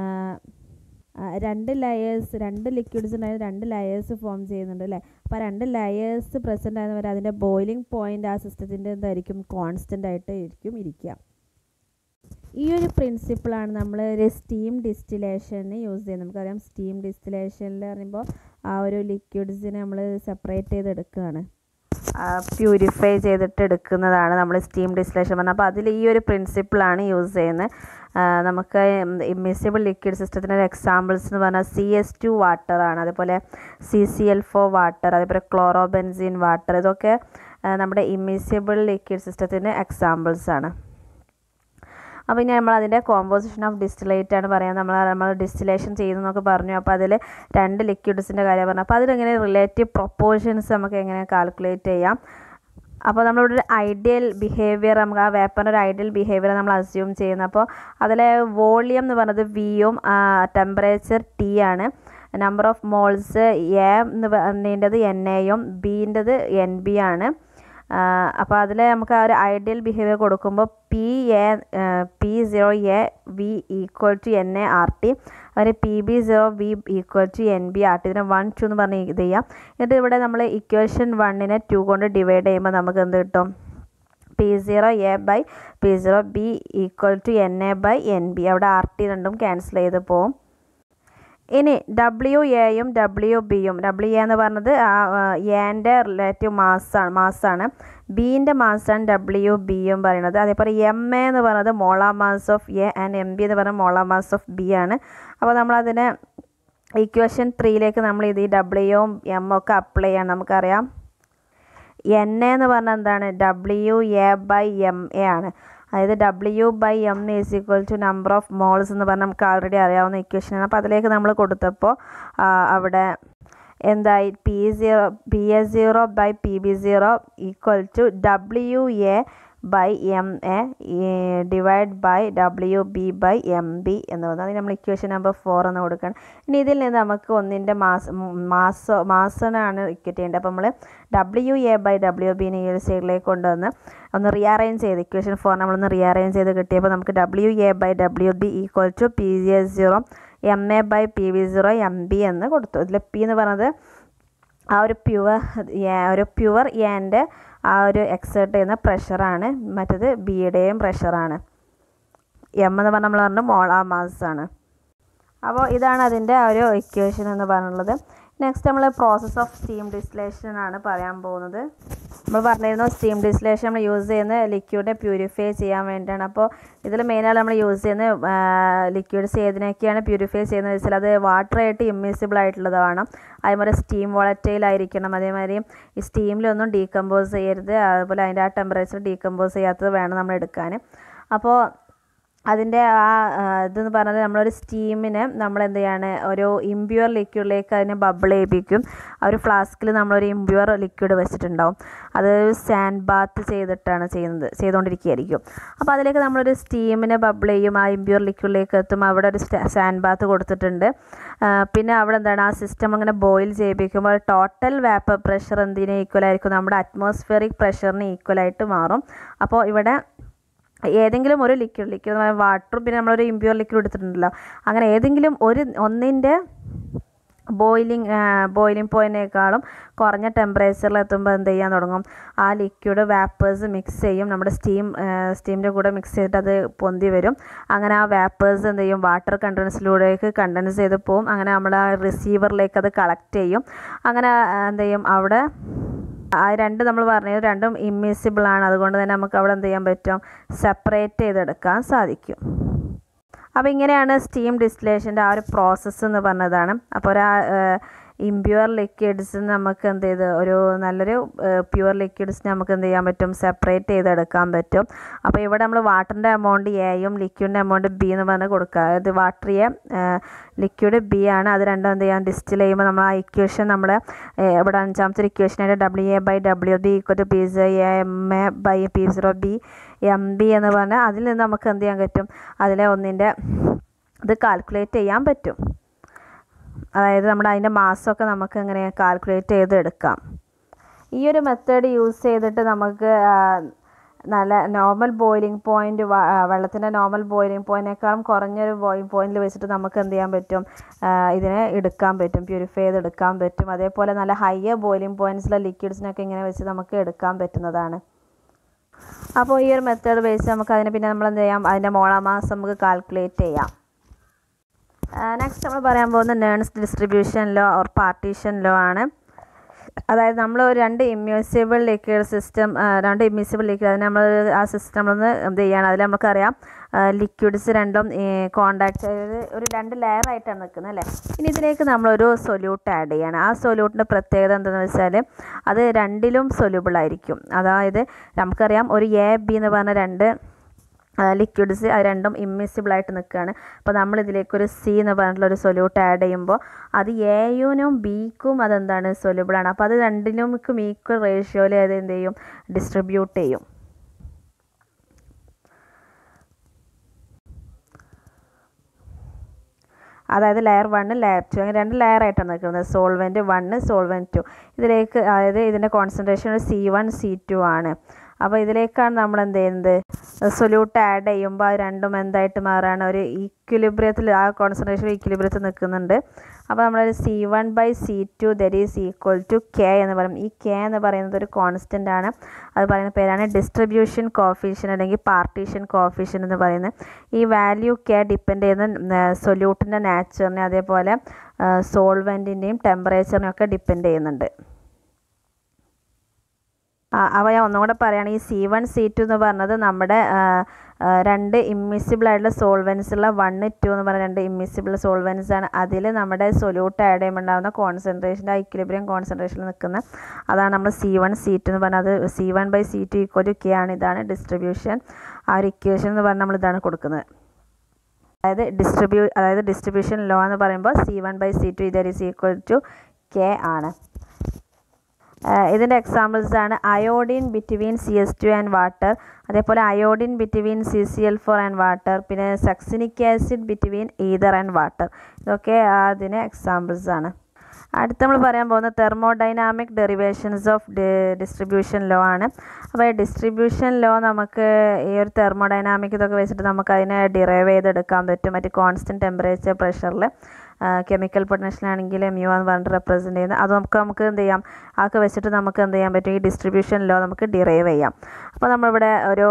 രണ്ട് ലെയേഴ്സ് രണ്ട് ലിക്വിഡ്സ് ഉണ്ടായത് രണ്ട് ലെയേഴ്സ് ഫോം ചെയ്യുന്നുണ്ട് അല്ലേ അപ്പോൾ രണ്ട് ലെയേഴ്സ് പ്രസൻ്റ് ആയെന്ന് വരെ അതിൻ്റെ ബോയിലിംഗ് പോയിൻ്റ് ആ സിസ്റ്റത്തിൻ്റെ എന്തായിരിക്കും കോൺസ്റ്റൻ്റ് ആയിട്ട് ആയിരിക്കും ഇരിക്കുക ഈ ഒരു പ്രിൻസിപ്പിളാണ് നമ്മൾ ഒരു സ്റ്റീം ഡിസ്റ്റിലേഷന് യൂസ് ചെയ്യുന്നത് നമുക്കറിയാം സ്റ്റീം ഡിസ്റ്റിലേഷനിൽ പറയുമ്പോൾ ആ ഒരു ലിക്വിഡ്സിനെ നമ്മൾ സെപ്പറേറ്റ് ചെയ്തെടുക്കുകയാണ് പ്യൂരിഫൈ ചെയ്തിട്ട് എടുക്കുന്നതാണ് നമ്മൾ സ്റ്റീം ഡിസ്റ്റിലേഷൻ പറഞ്ഞാൽ അപ്പോൾ അതിൽ ഈ ഒരു പ്രിൻസിപ്പിളാണ് യൂസ് ചെയ്യുന്നത് നമുക്ക് ഇമ്മിസിബിൾ ലിക്വിഡ് സിസ്റ്റത്തിൻ്റെ ഒരു എക്സാമ്പിൾസ് എന്ന് പറഞ്ഞാൽ സി എസ് ടു വാട്ടർ ആണ് അതേപോലെ C C L four water അതേപോലെ ക്ലോറോബെൻസിൻ വാട്ടർ ഇതൊക്കെ നമ്മുടെ ഇമ്മിസിബിൾ ലിക്വിഡ് സിസ്റ്റത്തിൻ്റെ എക്സാമ്പിൾസ് ആണ് അപ്പോൾ ഇനി നമ്മൾ അതിൻ്റെ കോമ്പോസിഷൻ ഓഫ് ഡിസ്റ്റിലേറ്റ് ആണ് പറയാൻ നമ്മൾ നമ്മൾ ഡിസ്റ്റിലേഷൻ ചെയ്യുന്നതൊക്കെ പറഞ്ഞു അപ്പോൾ അതിൽ രണ്ട് ലിക്വിഡ്സിൻ്റെ കാര്യം പറഞ്ഞു അപ്പോൾ അതിലെങ്ങനെ റിലേറ്റീവ് പ്രൊപ്പോർഷൻസ് നമുക്ക് എങ്ങനെ കാൽക്കുലേറ്റ് ചെയ്യാം അപ്പോൾ നമ്മളിവിടെ ഒരു ഐഡിയൽ ബിഹേവിയർ നമുക്ക് ആ വേപ്പറിൻ്റെ ഒരു ഐഡിയൽ ബിഹേവിയർ നമ്മൾ അസ്യൂം ചെയ്യുന്നത് അപ്പോൾ അതിലെ വോളിയം എന്ന് പറയുന്നത് വിയും ടെമ്പറേച്ചർ ടി ആണ് നമ്പർ ഓഫ് മോൾസ് എ എന്ന് പറഞ്ഞതിൻ്റെത് എൻ എയും ബീൻ്റെത് എൻ ബി ആണ് അപ്പോൾ അതിൽ നമുക്ക് ആ ഒരു ഐഡിയൽ ബിഹേവിയർ കൊടുക്കുമ്പോൾ P A P zero A V equal to N A R T അതിന് P B zero V equal to N B R T ഇതിനെ വൺ ടു എന്ന് പറഞ്ഞ് ഇത് ചെയ്യാം എന്നിട്ട് ഇവിടെ നമ്മൾ ഇക്വേഷൻ വണ്ണിനെ ടു കൊണ്ട് ഡിവൈഡ് ചെയ്യുമ്പോൾ നമുക്ക് എന്ത് കിട്ടും P zero A by P zero B equal to N A by N B അവിടെ ആർ ടി രണ്ടും ക്യാൻസൽ ചെയ്ത് പോവും ഇനി ഡബ്ല്യു എയും ഡബ്ല്യു ബിയും ഡബ്ല്യു എ എന്ന് പറഞ്ഞത് എൻ്റെ റിലേറ്റീവ് മാസ്സാണ് മാസ്സാണ് ബീൻ്റെ മാസ്സാണ് ഡബ്ല്യു ബിയും പറയുന്നത് അതേപോലെ എം എ എന്ന് പറയുന്നത് molar mass of A and M B എന്ന് പറയുന്നത് മോള മാസ് ഓഫ് ബി ആണ് അപ്പോൾ നമ്മളതിനെ ഇക്വേഷൻ ത്രീയിലേക്ക് നമ്മൾ ഇത് ഈ ഡബ്ല്യുവും എം ഒക്കെ അപ്ലൈ ചെയ്യണം നമുക്കറിയാം എൻ എന്ന് പറഞ്ഞാൽ എന്താണ് W A by M A ആണ് അതായത് W by M is equal to number of moles എന്ന് പറഞ്ഞാൽ നമുക്ക് ആൾറെഡി അറിയാവുന്ന ഇക്വേഷനാണ് അപ്പോൾ അതിലേക്ക് നമ്മൾ കൊടുത്തപ്പോൾ അവിടെ എന്തായി P zero P A zero by P B zero equal to W A by M A divide by W B by M B എന്ന് പറയുന്നത് അതിന് നമ്മൾ ഇക്വേഷൻ നമ്പർ ഫോർ എന്ന് കൊടുക്കണം ഇനി ഇതിൽ നിന്ന് നമുക്ക് ഒന്നിൻ്റെ മാസ മാസ മാസനാണ് ഇക്വറ്റ് ചെയ്യേണ്ടത് അപ്പോൾ നമ്മൾ ഡബ്ല്യു എ ബൈ ഡബ്ല്യു ബിനെ ഈ ഒരു സൈഡിലേക്ക് കൊണ്ടുവന്ന് ഒന്ന് റീഅറേഞ്ച് ചെയ്ത് ഇക്വേഷൻ ഫോർ നമ്മളൊന്ന് റീഅറേഞ്ച് ചെയ്ത് കിട്ടിയപ്പോൾ നമുക്ക് W A by W B equal to P A zero M A by P V zero M B എന്ന് കൊടുത്തു ഇതിൽ പി എന്ന് പറയുന്നത് ആ ഒരു പ്യുവർ ഒരു പ്യുവർ എൻ്റെ ആ ഒരു എക്സേർട്ട് ചെയ്യുന്ന പ്രഷറാണ് മറ്റത് ബിയുടെയും പ്രഷറാണ് എം എന്ന് പറഞ്ഞാൽ നമ്മൾ പറഞ്ഞു മോളാ മാസ് ആണ് അപ്പോൾ ഇതാണ് അതിൻ്റെ ആ ഒരു ഇക്വേഷൻ എന്ന് പറഞ്ഞുള്ളത് നെക്സ്റ്റ് നമ്മൾ പ്രോസസ് ഓഫ് സ്റ്റീം ഡിസ്റ്റിലേഷൻ ആണ് പറയാൻ പോകുന്നത് നമ്മൾ പറഞ്ഞിരുന്നു സ്റ്റീം ഡിസ്റ്റിലേഷൻ നമ്മൾ യൂസ് ചെയ്യുന്ന ലിക്വിഡ് പ്യൂരിഫൈ ചെയ്യാൻ വേണ്ടിയാണ് അപ്പോൾ ഇതിൽ മെയിനായിട്ട് നമ്മൾ യൂസ് ചെയ്യുന്ന ലിക്വിഡ്സ് ഏതിനൊക്കെയാണ് പ്യൂരിഫൈ ചെയ്യുന്നത് വെച്ചാൽ അത് വാട്ടറായിട്ട് ഇമ്മിസിബിൾ ആയിട്ടുള്ളതാണ് അതേപോലെ സ്റ്റീം വോളറ്റൈൽ ആയിരിക്കണം അതേമാതിരി ഈ സ്റ്റീമിലൊന്നും ഡീകമ്പോസ് ചെയ്യരുത് അതുപോലെ അതിൻ്റെ ആ ടെമ്പറേച്ചർ ഡീകമ്പോസ് ചെയ്യാത്തത് വേണം നമ്മൾ എടുക്കാൻ അപ്പോൾ അതിൻ്റെ ആ ഇതെന്ന് പറഞ്ഞാൽ നമ്മളൊരു സ്റ്റീമിനെ നമ്മൾ എന്ത് ചെയ്യാണ് ഒരു ഇമ്പ്യൂർ ലിക്വിഡിലേക്ക് അതിനെ ബബിൾ ചെയ്യിപ്പിക്കും ആ ഒരു ഫ്ലാസ്കിൽ നമ്മളൊരു ഇമ്പ്യൂർ ലിക്വിഡ് വെച്ചിട്ടുണ്ടാവും അത് സാൻഡ് ബാത്ത് ചെയ്തിട്ടാണ് ചെയ്യുന്നത് ചെയ്തുകൊണ്ടിരിക്കുകയായിരിക്കും അപ്പോൾ അതിലേക്ക് നമ്മളൊരു സ്റ്റീമിനെ ബബിൾ ചെയ്യും ആ ഇമ്പ്യൂർ ലിക്വിഡിലേക്ക് എത്തും അവിടെ ഒരു സാൻഡ് ബാത്ത് കൊടുത്തിട്ടുണ്ട് പിന്നെ അവിടെ എന്താണ് ആ സിസ്റ്റം ഇങ്ങനെ ബോയിൽ ചെയ്യിപ്പിക്കുമ്പോൾ ടോട്ടൽ വേപ്പർ പ്രഷർ എന്തിന് ഈക്വൽ ആയിരിക്കും നമ്മുടെ അറ്റ്മോസ്ഫിയറിക് പ്രഷറിന് ഈക്വൽ ആയിട്ട് മാറും അപ്പോൾ ഇവിടെ ഏതെങ്കിലും ഒരു ലിക്വിഡ് ലിക്വിഡ് വാട്ടറും പിന്നെ നമ്മളൊരു ഇമ്പ്യൂർ ലിക്വിഡ് എടുത്തിട്ടുണ്ടല്ലോ അങ്ങനെ ഏതെങ്കിലും ഒരു ഒന്നിൻ്റെ ബോയിലിംഗ് ബോയിലിംഗ് പോയിൻറ്റിനേക്കാളും കുറഞ്ഞ ടെമ്പറേച്ചറിൽ എത്തുമ്പോൾ എന്ത് ചെയ്യാൻ തുടങ്ങും ആ ലിക്വിഡ് വാപ്പേഴ്സ് മിക്സ് ചെയ്യും നമ്മുടെ സ്റ്റീം സ്റ്റീമിൻ്റെ കൂടെ മിക്സ് ചെയ്തിട്ട് അത് പൊന്തി വരും അങ്ങനെ ആ വാപ്പേഴ്സ് എന്ത് ചെയ്യും വാട്ടർ കണ്ടൻസിലൂടെയൊക്കെ കണ്ടൻസ് ചെയ്ത് പോവും അങ്ങനെ നമ്മൾ ആ റിസീവറിലേക്ക് അത് കളക്ട് ചെയ്യും അങ്ങനെ എന്ത് ചെയ്യും അവിടെ ആ രണ്ട് നമ്മൾ പറഞ്ഞത് രണ്ടും ഇമ്മിസിബിൾ ആണ് അതുകൊണ്ട് തന്നെ നമുക്ക് അവിടെ എന്ത് ചെയ്യാൻ പറ്റും സെപ്പറേറ്റ് ചെയ്തെടുക്കാൻ സാധിക്കും അപ്പോൾ ഇങ്ങനെയാണ് സ്റ്റീം ഡിസ്റ്റിലേഷൻ്റെ ആ ഒരു പ്രോസസ്സ് എന്ന് പറഞ്ഞതാണ് അപ്പോൾ ഒരു ഇമ്പ്യൂർ ലിക്വിഡ്സ് നമുക്ക് എന്ത് ചെയ്ത് ഒരു നല്ലൊരു പ്യുവർ ലിക്വിഡ്സ് നമുക്ക് എന്ത് ചെയ്യാൻ പറ്റും സെപ്പറേറ്റ് ചെയ്തെടുക്കാൻ പറ്റും അപ്പോൾ ഇവിടെ നമ്മൾ വാട്ടറിൻ്റെ എമൗണ്ട് എയും ലിക്വിഡിൻ്റെ എമൗണ്ട് ബി എന്ന് പറഞ്ഞ് കൊടുക്കുക അതായത് വാട്ടർ എ ലിക്വിഡ് ബി ആണ് അത് രണ്ടും എന്ത് ചെയ്യാം ഡിസ്റ്റിൽ ചെയ്യുമ്പോൾ നമ്മൾ ആ ഇക്വേഷൻ നമ്മൾ ഇവിടെ അഞ്ചാമത്തെ ഒരു ഇക്വേഷനായിട്ട് W A by W B equal to P zero A M A by P zero B M B എന്ന് പറഞ്ഞാൽ അതിൽ നിന്ന് നമുക്ക് എന്ത് ചെയ്യാൻ പറ്റും അതിലെ ഒന്നിൻ്റെ ഇത് കാൽക്കുലേറ്റ് ചെയ്യാൻ പറ്റും അതായത് നമ്മുടെ അതിൻ്റെ മാസമൊക്കെ നമുക്ക് ഇങ്ങനെ കാൽക്കുലേറ്റ് ചെയ്ത് എടുക്കാം ഈ ഒരു മെത്തേഡ് യൂസ് ചെയ്തിട്ട് നമുക്ക് നല്ല നോർമൽ ബോയിലിംഗ് പോയിൻ്റ് വെള്ളത്തിൻ്റെ നോർമൽ ബോയിലിംഗ് പോയിൻറ്റിനേക്കാളും കുറഞ്ഞൊരു ബോയിലിംഗ് പോയിന്റിൽ വെച്ചിട്ട് നമുക്ക് എന്ത് ചെയ്യാൻ പറ്റും ഇതിനെ എടുക്കാൻ പറ്റും പ്യൂരിഫൈ ചെയ്ത് എടുക്കാൻ പറ്റും അതേപോലെ നല്ല ഹയർ ബോയിലിംഗ് പോയിൻറ്റ്സിലെ ലിക്വിഡ്സിനൊക്കെ ഇങ്ങനെ വെച്ച് നമുക്ക് എടുക്കാൻ പറ്റുന്നതാണ് അപ്പോൾ ഈ ഒരു മെത്തേഡ് ബേസ് നമുക്ക് അതിനെ പിന്നെ നമ്മൾ എന്ത് ചെയ്യാം അതിൻ്റെ മോളാ മാസം നമുക്ക് കാൽക്കുലേറ്റ് ചെയ്യാം നെക്സ്റ്റ് നമ്മൾ പറയാൻ പോകുന്ന നേൺസ് distribution law or partition law ആണ് അതായത് നമ്മൾ ഒരു രണ്ട് ഇമ്മ്യൂസിബിൾ ലിക്വിഡ് സിസ്റ്റം രണ്ട് ഇമ്മ്യൂസിബിൾ ലിക്വിഡ് അതിന് നമ്മൾ ആ സിസ്റ്റം നമ്മളൊന്ന് എന്ത് ചെയ്യണം അതിൽ നമുക്കറിയാം ലിക്വിഡ്സ് രണ്ടും കോണ്ടാക്ട് അതായത് ഒരു രണ്ട് ലെയർ ആയിട്ടാണ് നിൽക്കുന്നത് അല്ലേ ഇനി ഇതിലേക്ക് നമ്മളൊരു സൊല്യൂട്ട് ആഡ് ചെയ്യണം ആ സൊല്യൂട്ടിൻ്റെ പ്രത്യേകത എന്താണെന്ന് വെച്ചാൽ അത് രണ്ടിലും സൊല്യൂബിൾ ആയിരിക്കും അതായത് നമുക്കറിയാം ഒരു എ ബി എന്ന് പറഞ്ഞ രണ്ട് ലിക്വിഡ്സ് അത് രണ്ടും ഇമ്മിസിബിൾ ആയിട്ട് നിൽക്കുകയാണ് അപ്പോൾ നമ്മൾ ഇതിലേക്ക് ഒരു സി എന്ന് പറഞ്ഞിട്ടുള്ള ഒരു സൊല്യൂട്ട് ആഡ് ചെയ്യുമ്പോൾ അത് എയുനും ബിക്കും അതെന്താണ് സൊല്യൂബിൾ ആണ് അപ്പോൾ അത് രണ്ടിനും ഈക്വൽ റേഷ്യോയിൽ അത് എന്ത് ചെയ്യും ഡിസ്ട്രിബ്യൂട്ട് ചെയ്യും അതായത് ലെയർ വണ്ണ് ലെയർ ടു അങ്ങനെ രണ്ട് ലെയർ ആയിട്ടാണ് നിൽക്കുന്നത് സോൾവെൻറ്റ് വണ്ണ് സോൾവെൻറ്റ് ടു ഇതിലേക്ക് അതായത് ഇതിൻ്റെ concentration C one C two ആണ് അപ്പോൾ ഇതിലേക്കാണ് നമ്മൾ എന്ത് ചെയ്യുന്നത് സൊല്യൂട്ട് ആഡ് ചെയ്യുമ്പോൾ അത് രണ്ടും എന്തായിട്ട് മാറാണ് ഒരു ഈക്വിലിബ്രിയത്തിൽ ആ കോൺസെൻട്രേഷൻ ഈക്വിലിബ്രിയത്തിൽ നിൽക്കുന്നുണ്ട് അപ്പോൾ നമ്മളൊരു C one by C two that is equal to K എന്ന് പറയും ഈ കെ എന്ന് പറയുന്നത് ഒരു കോൺസ്റ്റൻ്റ് ആണ് അത് പറയുന്ന പേരാണ് ഡിസ്ട്രിബ്യൂഷൻ കോഫീഷ്യൻ അല്ലെങ്കിൽ പാർട്ടീഷൻ കോഫീഷ്യൻ എന്ന് പറയുന്നത് ഈ വാല്യൂ കെ ഡിപ്പെൻഡ് ചെയ്യുന്ന സൊല്യൂട്ടിൻ്റെ നാച്ചറിനെ അതേപോലെ സോൾവെൻറ്റിൻ്റെയും ടെമ്പറേച്ചറിനെയും ഒക്കെ ഡിപ്പെൻഡ് ചെയ്യുന്നുണ്ട് അപ്പോൾ ഞാൻ ഒന്നും കൂടെ പറയുകയാണ് ഈ സി വൺ സി ടു എന്ന് പറഞ്ഞത് നമ്മുടെ ആ, ആ, രണ്ട് ഇമ്മിസിബിൾ ആയിട്ടുള്ള സോൾവെൻസ് ഉള്ള വൺ ടു എന്ന് പറഞ്ഞ രണ്ട് ഇമ്മിസിബിൾ സോൾവെൻസ് ആണ് അതിൽ നമ്മുടെ സൊല്യൂട്ട് ആഡ് ചെയ്യുമ്പോൾ ഉണ്ടാകുന്ന കോൺസെൻട്രേഷൻ്റെ ഇക്വിലിബ്രിയം കോൺസെൻട്രേഷനിൽ നിൽക്കുന്ന അതാണ് നമ്മൾ സി വൺ സി ടു എന്ന് പറഞ്ഞത് C one by C two equal to K ആണ് ഇതാണ് ഡിസ്ട്രിബ്യൂഷൻ ആ ഒരു ഇക്വേഷൻ എന്ന് പറഞ്ഞാൽ നമ്മൾ ഇതാണ് കൊടുക്കുന്നത് അതായത് ഡിസ്ട്രിബ്യൂ അതായത് ഡിസ്ട്രിബ്യൂഷൻ ലോ എന്ന് പറയുമ്പോൾ C one by C two ഇതർ ഈസ് ഈക്വൽ ടു കെ ആണ് ഇതിൻ്റെ എക്സാമ്പിൾസ് ആണ് iodine between C S two and water അതേപോലെ iodine between C C L four and water പിന്നെ succinic acid between ether and water ഇതൊക്കെ അതിന് examples ആണ് അടുത്ത് നമ്മൾ പറയാൻ പോകുന്ന thermodynamic derivations of distribution law ആണ് അപ്പോൾ ഈ ഡിസ്ട്രിബ്യൂഷൻ ലോ നമുക്ക് ഈ ഒരു തെർമോഡൈനാമിക് ഇതൊക്കെ വെച്ചിട്ട് നമുക്ക് അതിനെ ഡിറൈവ് ചെയ്തെടുക്കാൻ പറ്റും മറ്റേ കോൺസ്റ്റൻറ്റ് ടെമ്പറേച്ചർ പ്രഷറിൽ കെമിക്കൽ പൊട്ടൻഷ്യലാണെങ്കിൽ മ്യൂ എന്ന് പറഞ്ഞിട്ട് റെപ്രസെൻറ്റ് ചെയ്യുന്നത് അത് നമുക്ക് നമുക്ക് എന്ത് ചെയ്യാം അതൊക്കെ വെച്ചിട്ട് നമുക്ക് എന്ത് ചെയ്യാൻ പറ്റും ഈ ഡിസ്ട്രിബ്യൂഷൻ ലോ നമുക്ക് ഡിറൈവ് ചെയ്യാം അപ്പോൾ നമ്മളിവിടെ ഒരു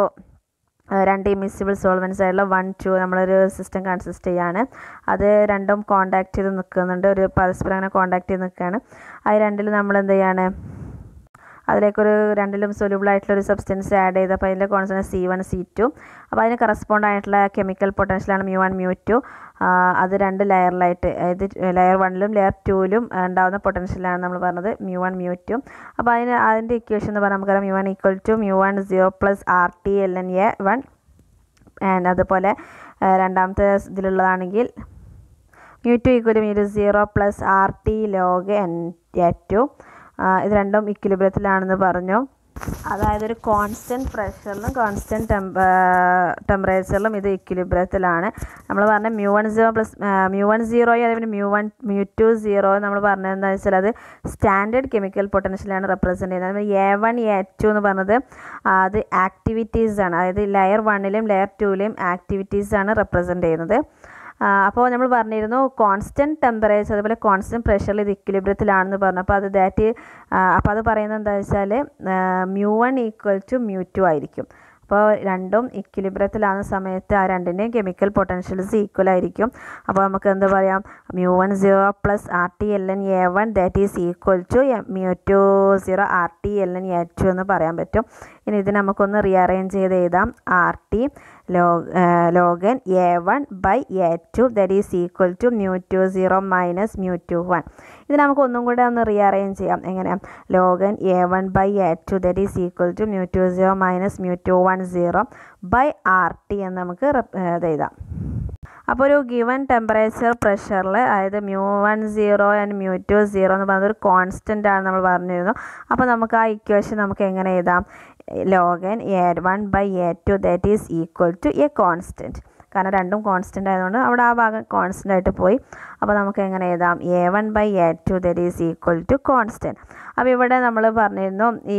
ആ, രണ്ട് ഇമിസിബിൾ സോൾവൻസ് ആയിട്ടുള്ള വൺ ടു നമ്മളൊരു സിസ്റ്റം കൺസിസ്റ്റ് ചെയ്യാണ് അത് രണ്ടും കോണ്ടാക്ട് ചെയ്ത് നിൽക്കുന്നുണ്ട് ഒരു പരസ്പരം അങ്ങനെ കോണ്ടാക്ട് ചെയ്ത് നിൽക്കുകയാണ് അത് രണ്ടിൽ നമ്മൾ എന്ത് ചെയ്യാണ് അതിലേക്കൊരു രണ്ടിലും soluble ആയിട്ടുള്ള ഒരു സബ്സ്റ്റൻസ് ആഡ് ചെയ്ത് അപ്പോൾ അതിൻ്റെ concentration C one C two അപ്പോൾ അതിന് കറസ്പോണ്ട് ആയിട്ടുള്ള കെമിക്കൽ പൊട്ടൻഷ്യലാണ് മ്യൂ വൺ മ്യൂ ടു അത് രണ്ട് ലെയറിലായിട്ട് അതായത് ലെയർ വണ്ണിലും ലെയർ ടൂവിലും ഉണ്ടാകുന്ന പൊട്ടൻഷ്യലാണ് നമ്മൾ പറഞ്ഞത് മ്യൂ വൺ മ്യൂ ടു അപ്പോൾ അതിന് അതിൻ്റെ ഇക്വേഷൻ എന്ന് പറഞ്ഞാൽ നമുക്കറിയാം mu one equal to mu one zero plus R T L N A one and അതുപോലെ ആ, രണ്ടാമത്തെ ഇതിലുള്ളതാണെങ്കിൽ mu two equal mu two zero plus R T log N A two ഇത് രണ്ടും ഇക്വിലിബ്രിയത്തിലാണെന്ന് പറഞ്ഞു അതായത് ഒരു കോൺസ്റ്റൻറ്റ് പ്രഷറിലും കോൺസ്റ്റൻറ്റ് ടെമ്പ ടെമ്പറേച്ചറിലും ഇത് ഇക്വിലിബ്രിയത്തിലാണ് നമ്മൾ പറഞ്ഞ mu one zero plus mu one സീറോയും അതേപോലെ mu one mu two zero നമ്മൾ പറഞ്ഞത് എന്താ വെച്ചാൽ അത് സ്റ്റാൻഡേർഡ് കെമിക്കൽ പൊട്ടൻഷ്യലാണ് റെപ്രസെൻറ്റ് ചെയ്യുന്നത് അതുപോലെ എ വൺ എ ടു എന്ന് പറഞ്ഞത് ആ, അത് ആക്ടിവിറ്റീസ് ആണ് അതായത് ലെയർ വണ്ണിലും ലെയർ ടൂവിലും ആക്ടിവിറ്റീസ് ആണ് റെപ്രസെൻറ്റ് ചെയ്യുന്നത് അപ്പോൾ നമ്മൾ പറഞ്ഞിരുന്നു കോൺസ്റ്റൻറ്റ് ടെമ്പറേച്ചർ അതുപോലെ കോൺസ്റ്റൻറ്റ് പ്രഷറിൽ ഇത് ഇക്വിലിബ്രിയത്തിലാണെന്ന് പറഞ്ഞു അപ്പോൾ അത് ദാറ്റ് അപ്പോൾ അത് പറയുന്നത് എന്താ വെച്ചാൽ mu one equal to mu two ആയിരിക്കും അപ്പോൾ രണ്ടും ഇക്വിലിബ്രിയത്തിലാകുന്ന സമയത്ത് ആ രണ്ടിൻ്റെയും കെമിക്കൽ പൊട്ടൻഷ്യൽസ് ഈക്വൽ ആയിരിക്കും അപ്പോൾ നമുക്ക് എന്താ പറയാം mu one zero plus R T L N A one that is equal to mu two zero R T L N A two എന്ന് പറയാൻ പറ്റും ഇനി ഇത് നമുക്കൊന്ന് റീഅറേഞ്ച് ചെയ്ത് എഴുതാം R T log uh, log n a1 by a2 that is equal to mu 2 0 minus mu 2 1 ഇത് നമുക്ക് ഒന്നും കൂടെ ഒന്ന് റീഅറേഞ്ച് ചെയ്യാം എങ്ങനെ log n a1 by a2 that is equal to mu 2 0 minus mu 2 1 0 by rt എന്ന് നമുക്ക് rep- ഏർ ഇത് എഴുതാം അപ്പോൾ ഒരു ഗിവൺ ടെമ്പറേച്ചർ പ്രഷറിൽ അതായത് mu one zero and mu two zero എന്ന് പറയുന്നത് ഒരു കോൺസ്റ്റൻ്റ് ആണ് നമ്മൾ പറഞ്ഞിരുന്നു അപ്പോൾ നമുക്ക് ആ ഇക്വേഷൻ നമുക്ക് എങ്ങനെ എഴുതാം log n A one by A two that is equal to a constant കാരണം രണ്ടും കോൺസ്റ്റൻ്റ് ആയതുകൊണ്ട് അവിടെ ആ ഭാഗം കോൺസ്റ്റൻ്റ് ആയിട്ട് പോയി അപ്പോൾ നമുക്ക് എങ്ങനെ എഴുതാം A one by A two that is equal to constant അപ്പോൾ ഇവിടെ നമ്മൾ പറഞ്ഞിരുന്നു ഈ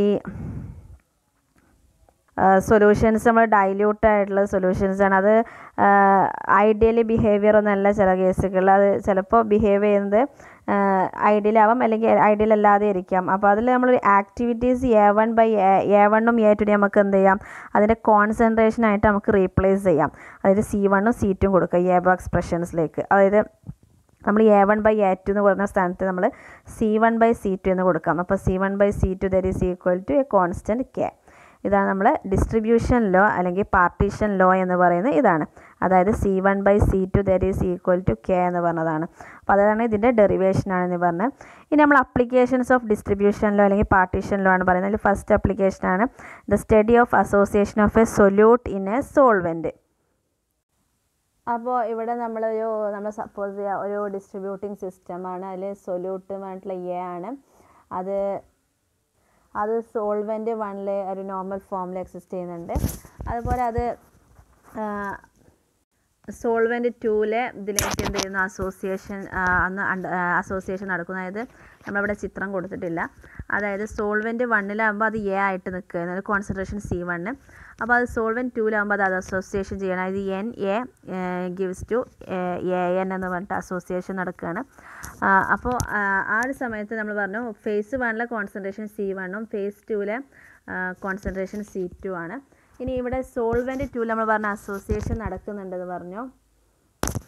സൊല്യൂഷൻസ് നമ്മൾ ഡൈല്യൂട്ട് ആയിട്ടുള്ള സൊല്യൂഷൻസ് ആണ് അത് ഐഡിയലി ബിഹേവിയർ ഒന്നല്ല ചില കേസുകളിൽ അത് ചിലപ്പോൾ ബിഹേവ് ചെയ്യുന്നത് ഐഡിയൽ ആവാം അല്ലെങ്കിൽ ഐഡിയൽ അല്ലാതെ ഇരിക്കാം അപ്പോൾ അതിൽ നമ്മളൊരു activities A one by A വണ്ണും എ ടുനും നമുക്ക് എന്ത് ചെയ്യാം അതിൻ്റെ കോൺസെൻട്രേഷൻ ആയിട്ട് നമുക്ക് റീപ്ലേസ് ചെയ്യാം അതായത് സി വണ്ണും സി ടും കൊടുക്കുക എബോ എക്സ്പ്രഷൻസിലേക്ക് അതായത് നമ്മൾ A one by A two എന്ന് പറയുന്ന സ്ഥാനത്ത് നമ്മൾ C one by C two എന്ന് കൊടുക്കാം അപ്പോൾ C one by C two that is equal to a constant K ഇതാണ് നമ്മൾ ഡിസ്ട്രിബ്യൂഷൻ ലോ അല്ലെങ്കിൽ പാർട്ടീഷൻ ലോ എന്ന് പറയുന്നത് ഇതാണ് അതായത് C one by C two that is equal to K എന്ന് പറഞ്ഞതാണ് അപ്പോൾ അതാണ് ഇതിൻ്റെ ഡെറിവേഷൻ ആണെന്ന് പറഞ്ഞത് ഇനി നമ്മൾ അപ്ലിക്കേഷൻസ് ഓഫ് ഡിസ്ട്രിബ്യൂഷൻ ലോ അല്ലെങ്കിൽ പാർട്ടീഷൻ ലോ ആണ് പറയുന്നത് അതിൽ ഫസ്റ്റ് അപ്ലിക്കേഷൻ ആണ് the study of association of a solute in a solvent അപ്പോൾ ഇവിടെ നമ്മളൊരു നമ്മൾ സപ്പോസ് ചെയ്യുക ഒരു ഡിസ്ട്രിബ്യൂട്ടിംഗ് സിസ്റ്റമാണ് അതിൽ സൊല്യൂട്ടുമായിട്ടുള്ള എ ആണ് അത് അത് സോൾവെൻറ്റ് വണ്ണിൽ ഒരു നോർമൽ ഫോമിൽ എക്സിസ്റ്റ് ചെയ്യുന്നുണ്ട് അതുപോലെ അത് സോൾവെൻറ്റ് ടൂവിലെ ഇതിലേക്ക് എന്ത് ചെയ്യുന്നു അസോസിയേഷൻ അന്ന് അസോസിയേഷൻ നടക്കുന്നു അതായത് നമ്മളിവിടെ ചിത്രം കൊടുത്തിട്ടില്ല അതായത് സോൾവെൻറ്റ് വണ്ണിലാകുമ്പോൾ അത് എ ആയിട്ട് നിൽക്കുക അതായത് കോൺസെൻട്രേഷൻ സി വണ്ണ് അപ്പോൾ അത് സോൾവെൻറ്റ് ടൂവിലാകുമ്പോൾ അത് അത് അസോസിയേഷൻ ചെയ്യണം അതായത് N A gives to A N എന്ന് പറഞ്ഞിട്ട് അസോസിയേഷൻ നടക്കുകയാണ് ആ, അപ്പോൾ ആ, ആ ഒരു സമയത്ത് നമ്മൾ പറഞ്ഞു ഫേസ് വണ്ണിലെ കോൺസെൻട്രേഷൻ സി വണ്ണും ഫേസ് ടൂവിലെ കോൺസെൻട്രേഷൻ സി ടു ആണ് ഇനി ഇവിടെ സോൾവെൻറ്റ് ടൂവിൽ നമ്മൾ പറഞ്ഞ അസോസിയേഷൻ നടക്കുന്നുണ്ടെന്ന് പറഞ്ഞു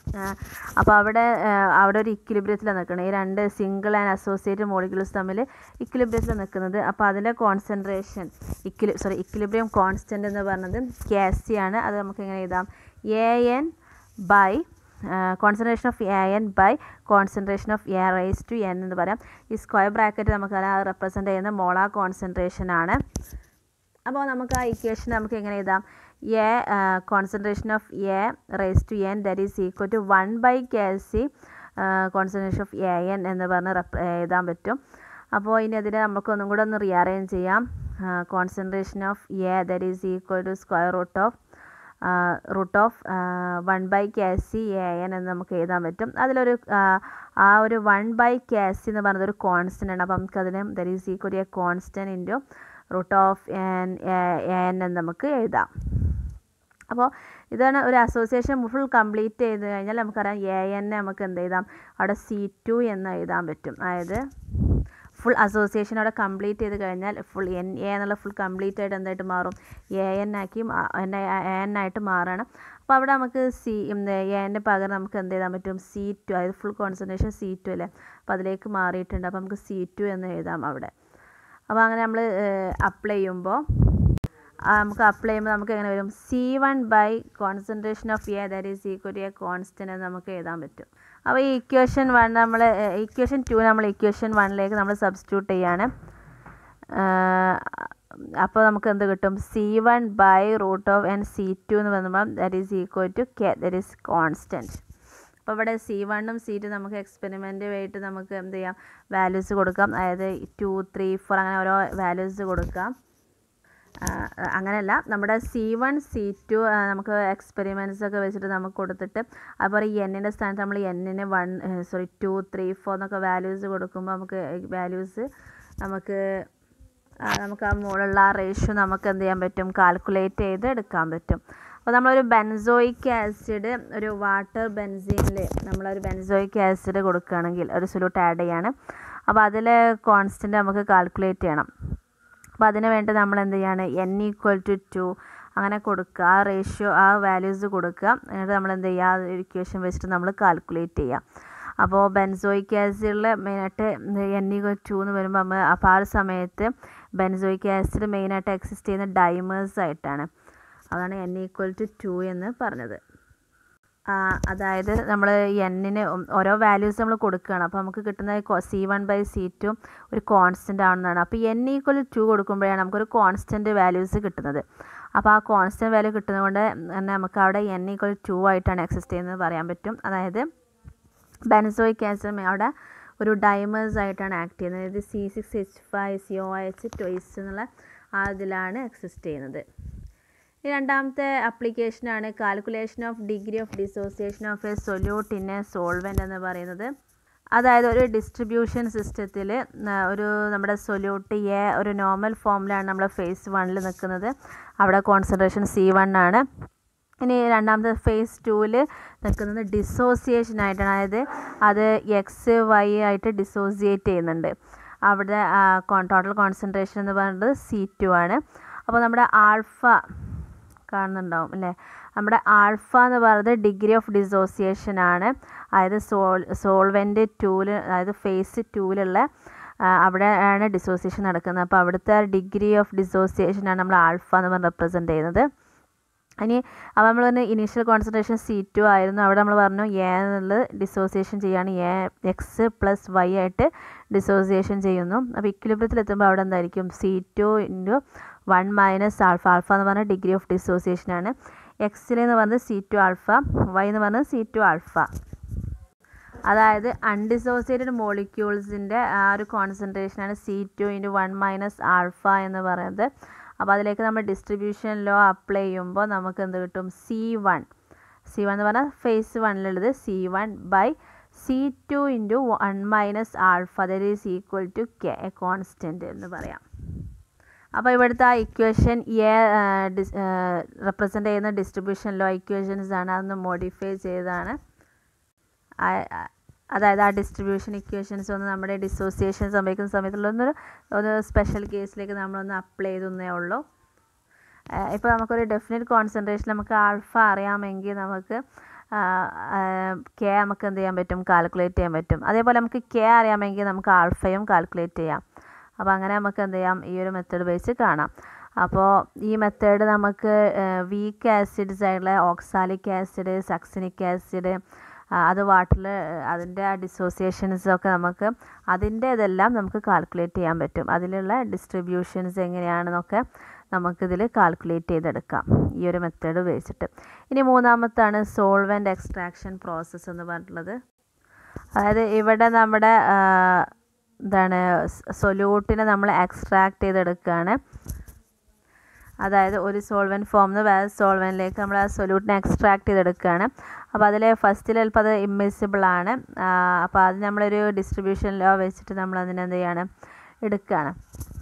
അപ്പോൾ അവിടെ അവിടെ ഒരു ഇക്വിലിബ്രിയത്തിലാണ് നിൽക്കുന്നത് ഈ രണ്ട് സിംഗിൾ ആൻഡ് അസോസിയേറ്റഡ് മോളിക്യൂൾസ് തമ്മിൽ ഇക്വിലിബ്രിയത്തിലാണ് നിൽക്കുന്നത് അപ്പോൾ അതിൻ്റെ കോൺസെൻട്രേഷൻ ഇക്വിലി സോറി ഇക്വിലിബ്രിയം കോൺസ്റ്റൻ്റ് എന്ന് പറഞ്ഞത് കെ ആണ് അത് നമുക്ക് എങ്ങനെ എഴുതാം A N by concentration of A N by concentration of A raise to N എന്ന് പറയാം ഈ സ്ക്വയർ ബ്രാക്കറ്റ് നമുക്ക് അത് റെപ്രസെൻറ്റ് ചെയ്യുന്ന മോളാർ കോൺസെൻട്രേഷൻ ആണ് അപ്പോൾ നമുക്ക് ആ ഇക്വേഷൻ നമുക്ക് എങ്ങനെ എഴുതാം A concentration of A raise to N that is equal to one by K C concentration of A N എന്ന് പറഞ്ഞ് എഴുതാൻ പറ്റും അപ്പോൾ ഇനി അതിനെ നമുക്ക് ഒന്നും കൂടെ ഒന്ന് റീഅറേഞ്ച് ചെയ്യാം concentration of A that is equal to square root of root of one by K C A N എന്ന് നമുക്ക് എഴുതാൻ പറ്റും അതിലൊരു ആ ഒരു വൺ ബൈ കെ സി എന്ന് പറയുന്നത് ഒരു കോൺസ്റ്റൻ്റ് ആണ് അപ്പോൾ നമുക്കതിന് that is equal to a constant into root of N N എന്ന് നമുക്ക് എഴുതാം അപ്പോൾ ഇതാണ് ഒരു അസോസിയേഷൻ ഫുൾ കംപ്ലീറ്റ് ചെയ്ത് കഴിഞ്ഞാൽ നമുക്കറിയാം എ എൻ നമുക്ക് എന്ത് എഴുതാം അവിടെ സി ടു എന്ന് എഴുതാൻ പറ്റും അതായത് ഫുൾ അസോസിയേഷൻ അവിടെ കംപ്ലീറ്റ് ചെയ്ത് കഴിഞ്ഞാൽ ഫുൾ എൻ എ എന്നുള്ള ഫുൾ കംപ്ലീറ്റ് ആയിട്ട് എന്തായിട്ട് മാറും എ എൻ ആക്കി എ എൻ ആയിട്ട് മാറണം അപ്പോൾ അവിടെ നമുക്ക് സി എ എൻ്റെ പകരം നമുക്ക് എന്ത് ചെയ്താൻ പറ്റും സി ടു അതായത് ഫുൾ കോൺസെൻട്രേഷൻ സി ടു അല്ലേ അപ്പോൾ അതിലേക്ക് മാറിയിട്ടുണ്ട് അപ്പോൾ നമുക്ക് സി ടു എന്ന് എഴുതാം അവിടെ അപ്പോൾ അങ്ങനെ നമ്മൾ അപ്ലൈ ചെയ്യുമ്പോൾ നമുക്ക് അപ്ലൈ ചെയ്യുമ്പോൾ നമുക്ക് എങ്ങനെ വരും C one by concentration of A that is equal to a constant എന്ന് നമുക്ക് എഴുതാൻ പറ്റും അപ്പോൾ ഈ ഇക്വേഷൻ വൺ നമ്മൾ ഇക്വേഷൻ ടു നമ്മൾ ഇക്വേഷൻ വണ്ണിലേക്ക് നമ്മൾ സബ്സ്റ്റിറ്റ്യൂട്ട് ചെയ്യാണ് അപ്പോൾ നമുക്ക് എന്ത് കിട്ടും C one by root of N C two എന്ന് പറയുമ്പോൾ that is equal to K that is constant അപ്പോൾ ഇവിടെ സി വണ്ണും സി ടു നമുക്ക് എക്സ്പെരിമെൻ്റ് ആയിട്ട് നമുക്ക് എന്ത് ചെയ്യാം വാല്യൂസ് കൊടുക്കാം അതായത് ടു ത്രീ ഫോർ അങ്ങനെ ഓരോ വാല്യൂസ് കൊടുക്കാം അങ്ങനെയല്ല നമ്മുടെ സി വൺ സി ടു നമുക്ക് എക്സ്പെരിമെൻറ്റ്സ് ഒക്കെ വെച്ചിട്ട് നമുക്ക് കൊടുത്തിട്ട് അതുപോലെ ഈ എന്നിൻ്റെ സ്ഥാനത്ത് നമ്മൾ എന്നിന് one sorry two three four എന്നൊക്കെ വാല്യൂസ് കൊടുക്കുമ്പോൾ നമുക്ക് വാല്യൂസ് നമുക്ക് നമുക്ക് ആ മുകളിലുള്ള ആ റേഷ്യോ നമുക്ക് എന്ത് ചെയ്യാൻ പറ്റും കാൽക്കുലേറ്റ് ചെയ്ത് എടുക്കാൻ പറ്റും അപ്പോൾ നമ്മളൊരു ബെൻസോയിക് ആസിഡ് ഒരു വാട്ടർ ബെൻസീനിൽ നമ്മളൊരു ബെൻസോയിക് ആസിഡ് കൊടുക്കുകയാണെങ്കിൽ ഒരു സൊല്യൂട്ട് ആഡ് ചെയ്യാണ് അപ്പോൾ അതിൽ കോൺസ്റ്റൻറ്റ് നമുക്ക് കാൽക്കുലേറ്റ് ചെയ്യണം അപ്പോൾ അതിന് വേണ്ടി നമ്മൾ എന്ത് ചെയ്യാണ് എൻ ഈക്വൽ ടു ടു അങ്ങനെ കൊടുക്കുക ആ റേഷ്യോ ആ വാല്യൂസ് കൊടുക്കുക എന്നിട്ട് നമ്മൾ എന്ത് ചെയ്യുക ആ ഇക്വേഷൻ വെച്ചിട്ട് നമ്മൾ കാൽക്കുലേറ്റ് ചെയ്യുക അപ്പോൾ ബെൻസോയിക് ആസിഡിൽ മെയിനായിട്ട് എൻ ഈക്വൽ ടു എന്ന് വരുമ്പോൾ നമ്മൾ അപ്പോൾ ആ ഒരു സമയത്ത് ബെൻസോയിക് ആസിഡ് മെയിനായിട്ട് എക്സിസ്റ്റ് ചെയ്യുന്ന ഡൈമേഴ്സ് ആയിട്ടാണ് അതാണ് എൻ ഈക്വൽ ടു ടു എന്ന് പറഞ്ഞത് അതായത് നമ്മൾ എന്നിന് ഓരോ വാല്യൂസ് നമ്മൾ കൊടുക്കുകയാണ് അപ്പോൾ നമുക്ക് കിട്ടുന്ന C one by C two ഒരു കോൺസ്റ്റൻ്റ് ആണെന്നാണ് അപ്പോൾ എൻ ഈക്വൽ ടു കൊടുക്കുമ്പോഴാണ് നമുക്കൊരു കോൺസ്റ്റൻറ്റ് വാല്യൂസ് കിട്ടുന്നത് അപ്പോൾ ആ കോൺസ്റ്റൻറ്റ് വാല്യൂ കിട്ടുന്നത് കൊണ്ട് തന്നെ നമുക്ക് അവിടെ എൻ ഈക്വൽ ടു ആയിട്ടാണ് എക്സിസ്റ്റ് ചെയ്യുന്നത് പറയാൻ പറ്റും അതായത് ബെൻസോയിക് ആസിഡ് അവിടെ ഒരു ഡൈമേഴ്സ് ആയിട്ടാണ് ആക്ട് ചെയ്യുന്നത് ഇത് C six H five C O H twice എന്നുള്ള ആ ഇതിലാണ് എക്സിസ്റ്റ് ചെയ്യുന്നത് രണ്ടാമത്തെ ആപ്ലിക്കേഷനാണ് calculation of degree of dissociation of a solute in a solvent എന്ന് പറയുന്നത് അതായത് ഒരു ഡിസ്ട്രിബ്യൂഷൻ സിസ്റ്റത്തിൽ ഒരു നമ്മുടെ സൊല്യൂട്ട് എ ഒരു നോർമൽ ഫോമിലാണ് നമ്മൾ ഫേസ് വണ്ണിൽ നിൽക്കുന്നത് അവിടെ കോൺസെൻട്രേഷൻ സി വൺ ആണ് ഇനി രണ്ടാമത്തെ ഫേസ് ടൂവിൽ നിൽക്കുന്നത് ഡിസോസിയേഷൻ ആയിട്ടാണ് അതായത് അത് എക്സ് വൈ ആയിട്ട് ഡിസോസിയേറ്റ് ചെയ്യുന്നുണ്ട് അവിടെ ടോട്ടൽ കോൺസെൻട്രേഷൻ എന്ന് പറയുന്നത് സി ടു ആണ് അപ്പോൾ നമ്മുടെ ആൾഫ കാണുന്നുണ്ടാവും അല്ലേ നമ്മുടെ ആൾഫ എന്ന് പറയുന്നത് ഡിഗ്രി ഓഫ് ഡിസോസിയേഷൻ ആണ് അതായത് സോൾ സോൾവെൻ്റ് ടൂല് അതായത് ഫേസ് ടൂലുള്ള അവിടെ ആണ് ഡിസോസിയേഷൻ നടക്കുന്നത് അപ്പോൾ അവിടുത്തെ ഡിഗ്രി ഓഫ് ഡിസോസിയേഷൻ ആണ് നമ്മൾ ആൾഫ എന്ന് പറഞ്ഞ് റെപ്രസെൻറ്റ് ചെയ്യുന്നത് ഇനി അപ്പോൾ നമ്മൾ പറഞ്ഞ ഇനീഷ്യൽ കോൺസെൻട്രേഷൻ സി ടു ആയിരുന്നു അവിടെ നമ്മൾ പറഞ്ഞു എ എന്നുള്ളത് ഡിസോസിയേഷൻ ചെയ്യാണ് എ എക്സ് പ്ലസ് വൈ ആയിട്ട് ഡിസോസിയേഷൻ ചെയ്യുന്നു അപ്പോൾ ഇക്വിലിബ്രിയത്തിൽ എത്തുമ്പോൾ അവിടെ എന്തായിരിക്കും C two into one minus alpha alpha എന്ന് പറഞ്ഞാൽ ഡിഗ്രി ഓഫ് ഡിസോസിയേഷൻ ആണ് എക്സിലെന്ന് പറഞ്ഞത് സി ടു ആൾഫ വൈ എന്ന് പറഞ്ഞത് സി ടു ആൾഫ അതായത് അൺഡിസോസിയേറ്റഡ് മോളിക്യൂൾസിൻ്റെ ആ ഒരു കോൺസെൻട്രേഷനാണ് C two into one minus alpha എന്ന് പറയുന്നത് അപ്പോൾ അതിലേക്ക് നമ്മൾ ഡിസ്ട്രിബ്യൂഷൻ ലോ അപ്ലൈ ചെയ്യുമ്പോൾ നമുക്ക് എന്ത് കിട്ടും സി വൺ സി വൺ എന്ന് പറഞ്ഞാൽ ഫേസ് വണ്ണിലുള്ളത് C one by C two into one minus alpha that is equal to K a constant എന്ന് പറയാം അപ്പോൾ ഇവിടുത്തെ ആ ഇക്വേഷൻ എ റെപ്രസെൻ്റ് ചെയ്യുന്ന ഡിസ്ട്രിബ്യൂഷൻ ലോ ഇക്വേഷൻസ് ആണ് അതൊന്ന് മോഡിഫൈ ചെയ്തതാണ് അതായത് ആ ഡിസ്ട്രിബ്യൂഷൻ ഇക്വേഷൻസ് ഒന്ന് നമ്മുടെ ഡിസോസിയേഷൻ സംഭവിക്കുന്ന സമയത്തുള്ള ഒന്ന് ഒരു സ്പെഷ്യൽ കേസിലേക്ക് നമ്മളൊന്ന് അപ്ലൈ ചെയ്തെന്നേ ഉള്ളൂ ഇപ്പോൾ നമുക്കൊരു ഡെഫിനറ്റ് കോൺസെൻട്രേഷൻ നമുക്ക് ആൾഫ അറിയാമെങ്കിൽ നമുക്ക് കെ നമുക്ക് എന്ത് ചെയ്യാൻ പറ്റും കാൽക്കുലേറ്റ് ചെയ്യാൻ പറ്റും അതേപോലെ നമുക്ക് കെ അറിയാമെങ്കിൽ നമുക്ക് ആൽഫയും കാൽക്കുലേറ്റ് ചെയ്യാം അപ്പോൾ അങ്ങനെ നമുക്ക് എന്ത് ചെയ്യാം ഈ ഒരു മെത്തേഡ് വെച്ച് കാണാം അപ്പോൾ ഈ മെത്തേഡ് നമുക്ക് വീക്ക് ആസിഡ്സ് ആയിട്ടുള്ള ഓക്സാലിക് ആസിഡ് സക്സിനിക് ആസിഡ് അത് വാട്ടറിൽ അതിൻ്റെ ഡിസോസിയേഷൻസ് ഒക്കെ നമുക്ക് അതിൻ്റെ ഇതെല്ലാം നമുക്ക് കാൽക്കുലേറ്റ് ചെയ്യാൻ പറ്റും അതിലുള്ള ഡിസ്ട്രിബ്യൂഷൻസ് എങ്ങനെയാണെന്നൊക്കെ നമുക്കിതിൽ കാൽക്കുലേറ്റ് ചെയ്തെടുക്കാം ഈ ഒരു മെത്തേഡ് ഉപയോഗിച്ചിട്ട് ഇനി മൂന്നാമത്താണ് സോൾവെൻ്റ് എക്സ്ട്രാക്ഷൻ പ്രോസസ്സ് എന്ന് പറഞ്ഞിട്ടുള്ളത് അതായത് ഇവിടെ നമ്മുടെ എന്താണ് സൊല്യൂട്ടിനെ നമ്മൾ എക്സ്ട്രാക്ട് ചെയ്തെടുക്കുകയാണ് അതായത് ഒരു സോൾവെൻറ്റ് ഫോമിൽ നിന്ന് വേറെ സോൾവെൻറ്റിലേക്ക് നമ്മൾ ആ സൊല്യൂട്ടിനെ എക്സ്ട്രാക്ട് ചെയ്തെടുക്കുകയാണ് അപ്പോൾ അതിൽ ഫസ്റ്റിൽ ചിലപ്പോൾ അത് ഇമ്മിസിബിൾ ആണ് അപ്പോൾ അത് നമ്മളൊരു ഡിസ്ട്രിബ്യൂഷൻ ലോ വെച്ചിട്ട് നമ്മൾ അതിനെ എന്ത് ചെയ്യാണ് എടുക്കുകയാണ്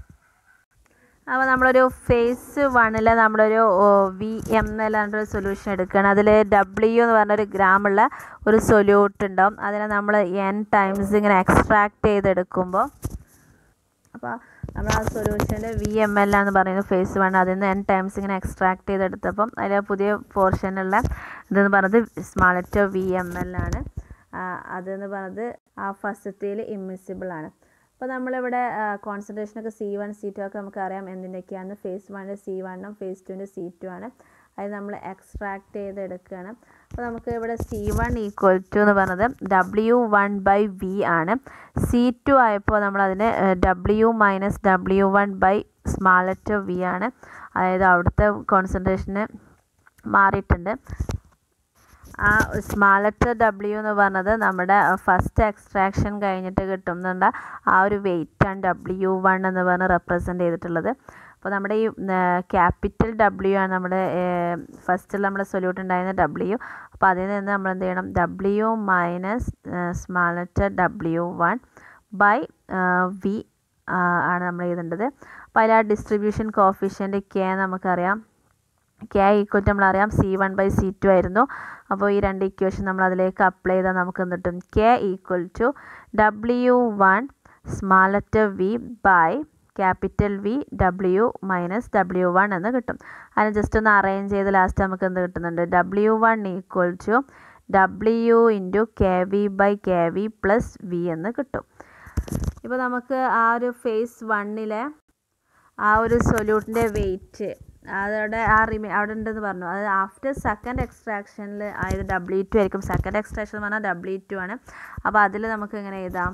അപ്പോൾ നമ്മളൊരു ഫേസ് വണ്ണിൽ നമ്മളൊരു വി എം ഒരു സൊല്യൂഷൻ എടുക്കുകയാണ് അതിൽ ഡബ്ല്യു എന്ന് പറഞ്ഞൊരു ഗ്രാമുള്ള ഒരു സൊല്യൂട്ട് ഉണ്ടാവും അതിനെ നമ്മൾ എൻ ടൈംസ് ഇങ്ങനെ എക്സ്ട്രാക്ട് ചെയ്തെടുക്കുമ്പോൾ അപ്പോൾ നമ്മൾ ആ സൊല്യൂഷൻ്റെ വി എം എൽ എന്ന് പറയുന്നത് ഫേസ് വൺ അതിൽ നിന്ന് എൻ ടൈംസ് ഇങ്ങനെ എക്സ്ട്രാക്ട് ചെയ്തെടുത്തപ്പം അതിൽ പുതിയ പോർഷനുള്ള ഇതെന്ന് പറയുന്നത് സ്മാളറ്റോ വി എം എൽ ആണ് അതെന്ന് പറയുന്നത് ആ ഫസ്റ്റത്തേൽ ഇമ്മിസിബിൾ ആണ് അപ്പോൾ നമ്മളിവിടെ കോൺസെൻട്രേഷനൊക്കെ സി വൺ സി ടു ഒക്കെ നമുക്കറിയാം എന്തിൻ്റെയൊക്കെയാണ് ഫേസ് വണ്ണിൻ്റെ സി വണ്ണും ഫേസ് ടുവിൻ്റെ സി ടു ആണ് അത് നമ്മൾ എക്സ്ട്രാക്ട് ചെയ്ത് എടുക്കുകയാണ് അപ്പോൾ നമുക്ക് ഇവിടെ സി വൺ ഈക്വൽ ടു എന്ന് പറഞ്ഞത് ഡബ്ല്യു വൺ ബൈ വി ആണ് സി ടു ആയപ്പോൾ നമ്മളതിന് W minus W one by small V ആണ് അതായത് അവിടുത്തെ കോൺസെൻട്രേഷന് മാറിയിട്ടുണ്ട് ആ സ്മാളറ്റ് ഡബ്ല്യു എന്ന് പറഞ്ഞത് നമ്മുടെ ഫസ്റ്റ് എക്സ്ട്രാക്ഷൻ കഴിഞ്ഞിട്ട് കിട്ടുന്നുണ്ട് ആ ഒരു വെയിറ്റാണ് ഡബ്ല്യു വൺ എന്ന് പറഞ്ഞ് റെപ്രസെൻ്റ് ചെയ്തിട്ടുള്ളത് അപ്പോൾ നമ്മുടെ ഈ ക്യാപിറ്റൽ ഡബ്ല്യു ആണ് നമ്മുടെ ഫസ്റ്റിൽ നമ്മുടെ സൊല്യൂട്ട് ഉണ്ടായിരുന്ന ഡബ്ല്യു അപ്പോൾ അതിൽ നിന്ന് നമ്മൾ എന്ത് ചെയ്യണം W minus small W one by V ആണ് നമ്മൾ എഴുതേണ്ടത് അപ്പോൾ അതിൽ ആ ഡിസ്ട്രിബ്യൂഷൻ കോഫിഷ്യൻ്റ് കെ നമുക്കറിയാം കെ ഈക്വൽ ടു നമ്മളറിയാം C one by C two ആയിരുന്നു അപ്പോൾ ഈ രണ്ട് ഇക്വേഷൻ നമ്മൾ അതിലേക്ക് അപ്ലൈ ചെയ്താൽ നമുക്ക് എന്ത് കിട്ടും K equal to W one small V by capital V W minus W one എന്ന് കിട്ടും അതിന് ജസ്റ്റ് ഒന്ന് അറേഞ്ച് ചെയ്ത് ലാസ്റ്റ് നമുക്ക് എന്ത് കിട്ടുന്നുണ്ട് W one equal to W into K V by K V plus V എന്ന് കിട്ടും ഇപ്പോൾ നമുക്ക് ആ ഒരു ഫേസ് വണ്ണിലെ ആ ഒരു സൊല്യൂട്ടിൻ്റെ വെയിറ്റ് അതവിടെ ആ റിമേ അവിടെ ഉണ്ടെന്ന് പറഞ്ഞു അത് ആഫ്റ്റർ സെക്കൻഡ് എക്സ്ട്രാക്ഷനിൽ ആയത് ഡബ്ല്യു ടു ആയിരിക്കും സെക്കൻഡ് എക്സ്ട്രാക്ഷൻ എന്ന് പറഞ്ഞാൽ ഡബ്ല്യു ടു ആണ് അപ്പോൾ അതിൽ നമുക്ക് എങ്ങനെ എഴുതാം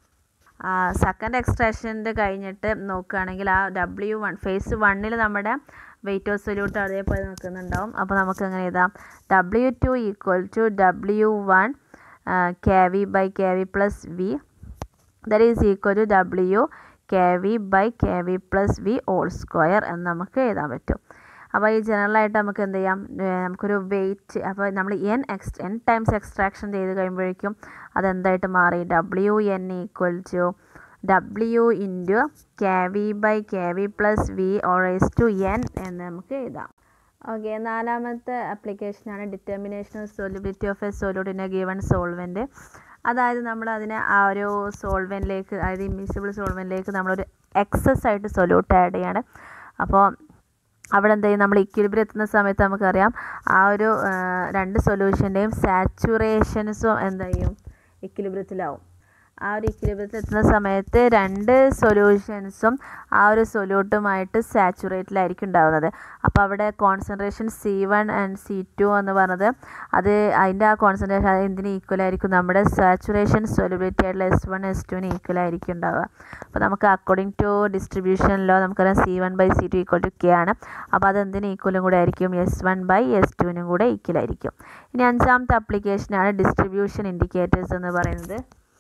സെക്കൻഡ് എക്സ്ട്രാക്ഷൻ്റെ കഴിഞ്ഞിട്ട് നോക്കുകയാണെങ്കിൽ ആ ഡബ്ല്യു വൺ ഫേസ് വണ്ണിൽ നമ്മുടെ വെയിറ്റ് ഓഫ് സൊല്യൂട്ട് അതേപോലെ നിൽക്കുന്നുണ്ടാവും അപ്പോൾ നമുക്ക് എങ്ങനെ എഴുതാം W two equal to W one K V by K V plus V that is equal to W K V by K V plus V whole square എന്ന് നമുക്ക് എഴുതാൻ പറ്റും അപ്പോൾ ഈ ജനറലായിട്ട് നമുക്ക് എന്ത് ചെയ്യാം നമുക്കൊരു വെയിറ്റ് അപ്പോൾ നമ്മൾ N X N times extraction ചെയ്ത് കഴിയുമ്പോഴേക്കും അതെന്തായിട്ട് മാറി W N equal to W into K V by K V plus V whole raise to N എന്ന് നമുക്ക് എഴുതാം ഓക്കെ നാലാമത്തെ ആപ്ലിക്കേഷനാണ് determination of solubility of a solute in a given solvent അതായത് നമ്മൾ അതിനെ ആ ഒരു സോൾവെൻറ്റിലേക്ക് അതായത് ഇമ്മിസിബിൾ സോൾവെൻറ്റിലേക്ക് നമ്മളൊരു എക്സസ് ആയിട്ട് സൊല്യൂട്ട് ആഡ് ചെയ്യാണ് അപ്പോൾ അവിടെ എന്ത് ചെയ്യും നമ്മൾ ഇക്വിലിബ്രിയം എത്തുന്ന സമയത്ത് നമുക്കറിയാം ആ ഒരു രണ്ട് സൊല്യൂഷൻ്റെയും സാച്ചുറേഷൻസും എന്ത് ചെയ്യും ഇക്വിലിബ്രിയത്തിലാവും ആ ഒരു ഇക്വിലിബ്രിയത്തിൽ എത്തുന്ന സമയത്ത് രണ്ട് സൊല്യൂഷൻസും ആ ഒരു സൊല്യൂട്ടുമായിട്ട് സാച്ചുറേറ്റിലായിരിക്കും ഉണ്ടാകുന്നത് അപ്പോൾ അവിടെ concentration C one and C two എന്ന് പറഞ്ഞത് അത് അതിൻ്റെ ആ കോൺസെൻട്രേഷൻ അത് എന്തിന് ഈക്വൽ ആയിരിക്കും നമ്മുടെ സാച്ചുറേഷൻ സൊല്യൂബിലിറ്റി ആയിട്ടുള്ള എസ് വൺ എസ് ടുവിന് ഈക്വൽ ആയിരിക്കും ഉണ്ടാവുക അപ്പോൾ നമുക്ക് അക്കോർഡിംഗ് ടു ഡിസ്ട്രിബ്യൂഷനിലോ നമുക്കറിയാം C one by C two equal to K ആണ് അപ്പോൾ അത് എന്തിന് ഈക്വലും കൂടെ ആയിരിക്കും എസ് വൺ ബൈ എസ് ടുവിനും കൂടെ ഈക്വൽ ആയിരിക്കും ഇനി അഞ്ചാമത്തെ അപ്ലിക്കേഷനാണ് ഡിസ്ട്രിബ്യൂഷൻ ഇൻഡിക്കേറ്റേഴ്സ് എന്ന് പറയുന്നത്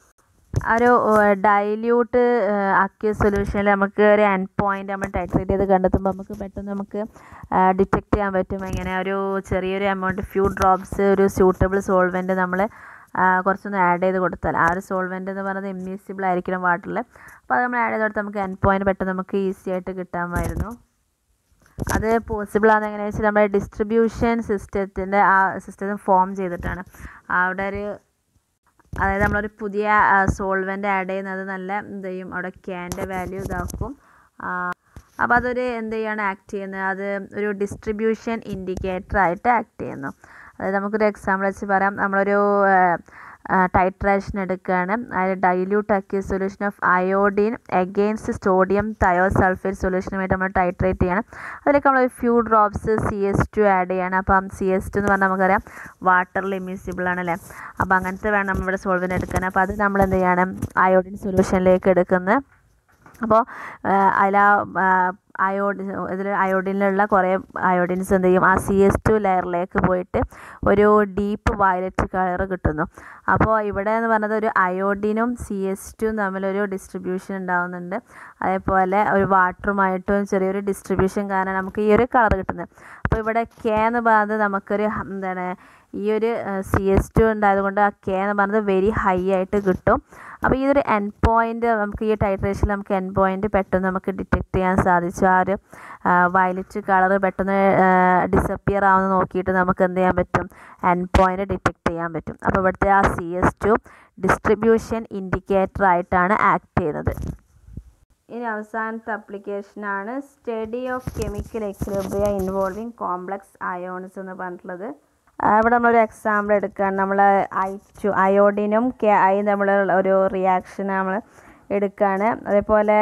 ഒരു ഡൈല്യൂട്ട് ആക്കിയ സൊല്യൂഷനിൽ നമുക്ക് ഒരു എൻ പോയിന്റ് നമ്മൾ ടൈട്രേറ്റ് ചെയ്ത് കണ്ടെത്തുമ്പോൾ നമുക്ക് പെട്ടെന്ന് നമുക്ക് ഡിറ്റക്ട് ചെയ്യാൻ പറ്റും എങ്ങനെ ഒരു ചെറിയൊരു എമൗണ്ട് ഫ്യൂ ഡ്രോപ്സ് ഒരു സ്യൂട്ടബിൾ സോൾവെൻറ്റ് നമ്മൾ കുറച്ചൊന്ന് ആഡ് ചെയ്ത് കൊടുത്താൽ ആ ഒരു സോൾവെൻറ്റ് എന്ന് പറയുന്നത് ഇമ്മ്യൂസിബിൾ ആയിരിക്കണം വാട്ടറിൽ അപ്പോൾ അത് നമ്മൾ ആഡ് ചെയ്ത് കൊടുത്താൽ നമുക്ക് എൻ പോയിന്റ് പെട്ടെന്ന് നമുക്ക് ഈസി ആയിട്ട് കിട്ടാമായിരുന്നു അത് പോസിബിൾ ആണെന്ന് എങ്ങനെയാണെന്ന് വെച്ചാൽ നമ്മുടെ ഡിസ്ട്രിബ്യൂഷൻ സിസ്റ്റത്തിൻ്റെ ആ സിസ്റ്റം ഫോം ചെയ്തിട്ടാണ് അവിടെ ഒരു അതായത് നമ്മളൊരു പുതിയ സോൾവെൻ്റ് ആഡ് ചെയ്യുന്നത് നല്ല എന്ത് ചെയ്യും അവിടെ ക്യാൻ്റെ വാല്യൂ ഇതാക്കും അപ്പോൾ അതൊരു എന്ത് ചെയ്യാണ് ആക്ട് ചെയ്യുന്നത് അത് ഒരു ഡിസ്ട്രിബ്യൂഷൻ ഇൻഡിക്കേറ്റർ ആയിട്ട് ആക്ട് ചെയ്യുന്നു അതായത് നമുക്കൊരു എക്സാമ്പിൾ വെച്ച് പറയാം നമ്മളൊരു ടൈട്രേഷൻ എടുക്കുകയാണ് അതായത് ഡൈല്യൂട്ട് ആക്കിയ solution of iodine against sodium thiosulphate സൊല്യൂഷനുമായിട്ട് നമ്മൾ ടൈട്രേറ്റ് ചെയ്യണം അതിലേക്ക് നമ്മൾ few drops C S two add ചെയ്യണം അപ്പം സി എസ് ടു എന്ന് പറഞ്ഞാൽ നമുക്കറിയാം വാട്ടറിൽ ഇമ്മിസിബിൾ ആണല്ലേ അപ്പോൾ അങ്ങനത്തെ വേണം നമ്മളിവിടെ സോൾവെൻ്റ് എടുക്കാൻ അപ്പോൾ അത് നമ്മൾ എന്ത് ചെയ്യണം അയോഡിൻ സൊല്യൂഷനിലേക്ക് എടുക്കുന്നത് അപ്പോൾ അതിൽ അയോഡിൻ ഇതിൽ അയോഡിനിലുള്ള കുറേ അയോഡിൻസ് എന്ത് ചെയ്യും ആ സി എസ് ടു ലെയറിലേക്ക് പോയിട്ട് ഒരു ഡീപ്പ് വയലറ്റ് കളർ കിട്ടുന്നു അപ്പോൾ ഇവിടെ എന്ന് പറഞ്ഞത് ഒരു അയോഡിനും സി എസ് ടുവും തമ്മിലൊരു ഡിസ്ട്രിബ്യൂഷൻ ഉണ്ടാകുന്നുണ്ട് അതേപോലെ ഒരു വാട്ടറുമായിട്ടും ചെറിയൊരു ഡിസ്ട്രിബ്യൂഷൻ കാരണം നമുക്ക് ഈ ഒരു കളർ കിട്ടുന്നത് അപ്പോൾ ഇവിടെ കെ എന്ന് പറയുന്നത് നമുക്കൊരു എന്താണ് ഈ ഒരു സി എസ് ടു ഉണ്ടായതുകൊണ്ട് ആ കെ എന്ന് പറയുന്നത് വെരി ഹൈ ആയിട്ട് കിട്ടും അപ്പോൾ ഈ ഒരു എൻ പോയിൻ്റ് നമുക്ക് ഈ ടൈട്രേഷനിൽ നമുക്ക് എൻ പോയിൻ്റ് പെട്ടെന്ന് നമുക്ക് ഡിറ്റക്ട് ചെയ്യാൻ സാധിച്ചു ആ ഒരു വയലറ്റ് കളർ പെട്ടെന്ന് ഡിസപ്പിയർ ആവുന്ന നോക്കിയിട്ട് നമുക്ക് എന്ത് ചെയ്യാൻ പറ്റും എൻ പോയിൻ്റ് ഡിറ്റക്ട് ചെയ്യാൻ പറ്റും അപ്പോൾ ഇവിടുത്തെ ആ C S two distribution indicator ആയിട്ടാണ് ആക്ട് ചെയ്യുന്നത് ഇനി അവസാനത്തെ അപ്ലിക്കേഷനാണ് study of chemical equilibria involving complex ions എന്ന് പറഞ്ഞിട്ടുള്ളത് ഇവിടെ നമ്മളൊരു എക്സാമ്പിൾ എടുക്കുകയാണ് നമ്മൾ ഐ ടു അയോഡിനും കെ ഐ നമ്മൾ ഒരു റിയാക്ഷൻ നമ്മൾ എടുക്കുകയാണ് അതേപോലെ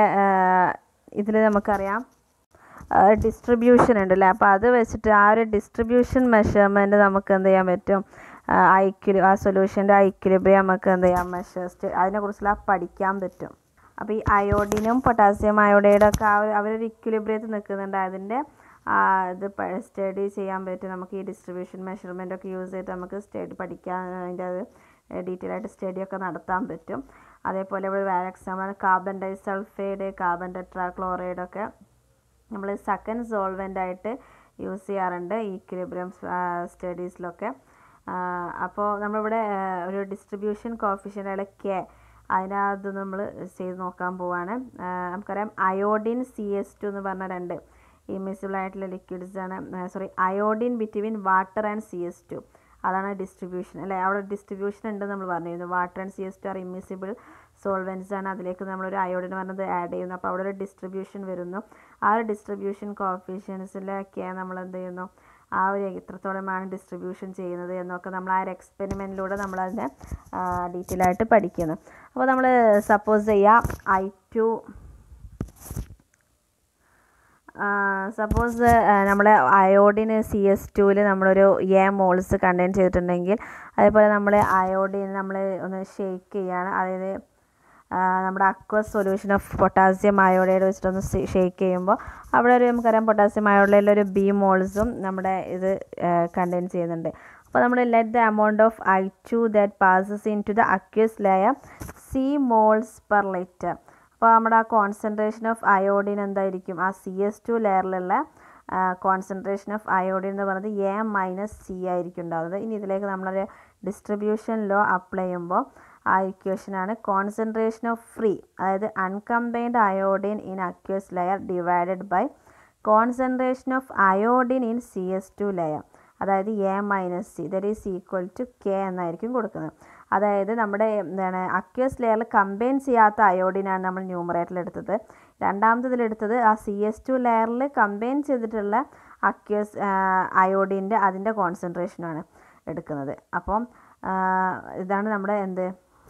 ഇതിൽ നമുക്കറിയാം ഡിസ്ട്രിബ്യൂഷൻ ഉണ്ടല്ലേ അപ്പോൾ അത് വെച്ചിട്ട് ആ ഒരു ഡിസ്ട്രിബ്യൂഷൻ മെഷർമെൻറ്റ് നമുക്ക് എന്ത് ചെയ്യാൻ പറ്റും ഐക്യു ആ സൊല്യൂഷൻ്റെ ഐക്യുലിബ്രിയം നമുക്ക് എന്ത് ചെയ്യാം മെഷേഴ്സ് അതിനെക്കുറിച്ചുള്ള പഠിക്കാൻ പറ്റും അപ്പോൾ ഈ അയോഡിനും പൊട്ടാസ്യം അയോഡൈഡും ഒക്കെ ആ ഒരു അവരൊരു ഇക്വിലിബ്രിയത്തിൽ നിൽക്കുന്നുണ്ട് അതിൻ്റെ ഇത് സ്റ്റഡി ചെയ്യാൻ പറ്റും നമുക്ക് ഈ ഡിസ്ട്രിബ്യൂഷൻ മെഷർമെൻ്റ് ഒക്കെ യൂസ് ചെയ്തിട്ട് നമുക്ക് സ്റ്റഡി പഠിക്കാൻ അതിൻ്റെ അത് ഡീറ്റെയിൽ ആയിട്ട് സ്റ്റഡി ഒക്കെ നടത്താൻ പറ്റും അതേപോലെ ഇവിടെ വേറെ എക്സാമ്പിളാണ് കാർബൺ ഡൈസൾഫൈഡ് കാർബൺ ടെട്രാക്ലോറൈഡ് ഒക്കെ നമ്മൾ സെക്കൻഡ് സോൾവെൻ്റ് ആയിട്ട് യൂസ് ചെയ്യാറുണ്ട് ഈക്വിലിബ്രിയം സ്റ്റഡീസിലൊക്കെ അപ്പോൾ നമ്മളിവിടെ ഒരു ഡിസ്ട്രിബ്യൂഷൻ കോഫിഷ്യൻ്റ് കെ അതിനകത്ത് നമ്മൾ ചെയ്ത് നോക്കാൻ പോവാണ് നമുക്കറിയാം അയോഡിൻ സി എസ് ടു എന്ന് പറഞ്ഞ രണ്ട് ഇമിസിബിൾ ആയിട്ടുള്ള ലിക്വിഡ്സ് ആണ് sorry iodine between water and C S two അതാണ് ഡിസ്ട്രിബ്യൂഷൻ അല്ലേ അവിടെ ഡിസ്ട്രിബ്യൂഷൻ ഉണ്ട് നമ്മൾ പറഞ്ഞിരുന്നു water and C S two are immiscible solvents ആണ് അതിലേക്ക് നമ്മളൊരു അയോഡിൻ പറഞ്ഞത് ആഡ് ചെയ്യുന്നു അപ്പോൾ അവിടെ ഒരു ഡിസ്ട്രിബ്യൂഷൻ വരുന്നു ആ ഒരു ഡിസ്ട്രിബ്യൂഷൻ കോഫിഷ്യൻസിലൊക്കെ നമ്മൾ എന്ത് ചെയ്യുന്നു ആ ഒരു എത്രത്തോളമാണ് ഡിസ്ട്രിബ്യൂഷൻ ചെയ്യുന്നത് എന്നൊക്കെ നമ്മൾ ആ ഒരു എക്സ്പെരിമെൻറ്റിലൂടെ നമ്മളതിനെ ഡീറ്റെയിൽ ആയിട്ട് പഠിക്കുന്നു അപ്പോൾ നമ്മൾ സപ്പോസ് ചെയ്യാം ഐ ടു സപ്പോസ് നമ്മൾ അയോഡിന് സി എസ് ടുവിൽ നമ്മളൊരു എ മോൾസ് കണ്ടെയ്ൻ ചെയ്തിട്ടുണ്ടെങ്കിൽ അതേപോലെ നമ്മൾ അയോഡിൻ നമ്മൾ ഒന്ന് ഷെയ്ക്ക് ചെയ്യാണ് അതായത് നമ്മുടെ aqueous solution of potassium iodide വെച്ചിട്ടൊന്ന് ഷെയ്ക്ക് ചെയ്യുമ്പോൾ അവിടെ ഒരു നമുക്കറിയാം പൊട്ടാസ്യം അയോഡൈഡിൽ ഒരു ബി മോൾസും നമ്മുടെ ഇത് കണ്ടെയ്ൻ ചെയ്യുന്നുണ്ട് അപ്പോൾ നമ്മൾ let the amount of I two that passes into the aqueous layer C moles per litre അപ്പോൾ നമ്മുടെ ആ കോൺസെൻട്രേഷൻ ഓഫ് അയോഡിൻ എന്തായിരിക്കും ആ സി എസ് ടു ലെയറിലുള്ള കോൺസെൻട്രേഷൻ ഓഫ് അയോഡിൻ എന്ന് പറയുന്നത് എ മൈനസ് സി ആയിരിക്കും ഉണ്ടാകുന്നത് ഇനി ഇതിലേക്ക് നമ്മളൊരു ഡിസ്ട്രിബ്യൂഷൻ ലോ അപ്ലൈ ചെയ്യുമ്പോൾ ആ ഇക്വേഷനാണ് കോൺസെൻട്രേഷൻ ഓഫ് ഫ്രീ അതായത് uncombined iodine in aqueous layer divided by concentration of iodine in C S two layer അതായത് A minus C that is equal to K എന്നായിരിക്കും കൊടുക്കുന്നത് അതായത് നമ്മുടെ എന്താണ് അക്വസ് ലെയറിൽ കമ്പൈൻ ചെയ്യാത്ത അയോഡിനാണ് നമ്മൾ ന്യൂമറേറ്ററിൽ എടുത്തത് രണ്ടാമത്തതിൽ എടുത്തത് ആ സി എസ് ടു ലെയറിൽ കമ്പൈൻ ചെയ്തിട്ടുള്ള അക്വസ് അയോഡിൻ്റെ അതിൻ്റെ കോൺസെൻട്രേഷനാണ് എടുക്കുന്നത് അപ്പം ഇതാണ് നമ്മുടെ എന്ത്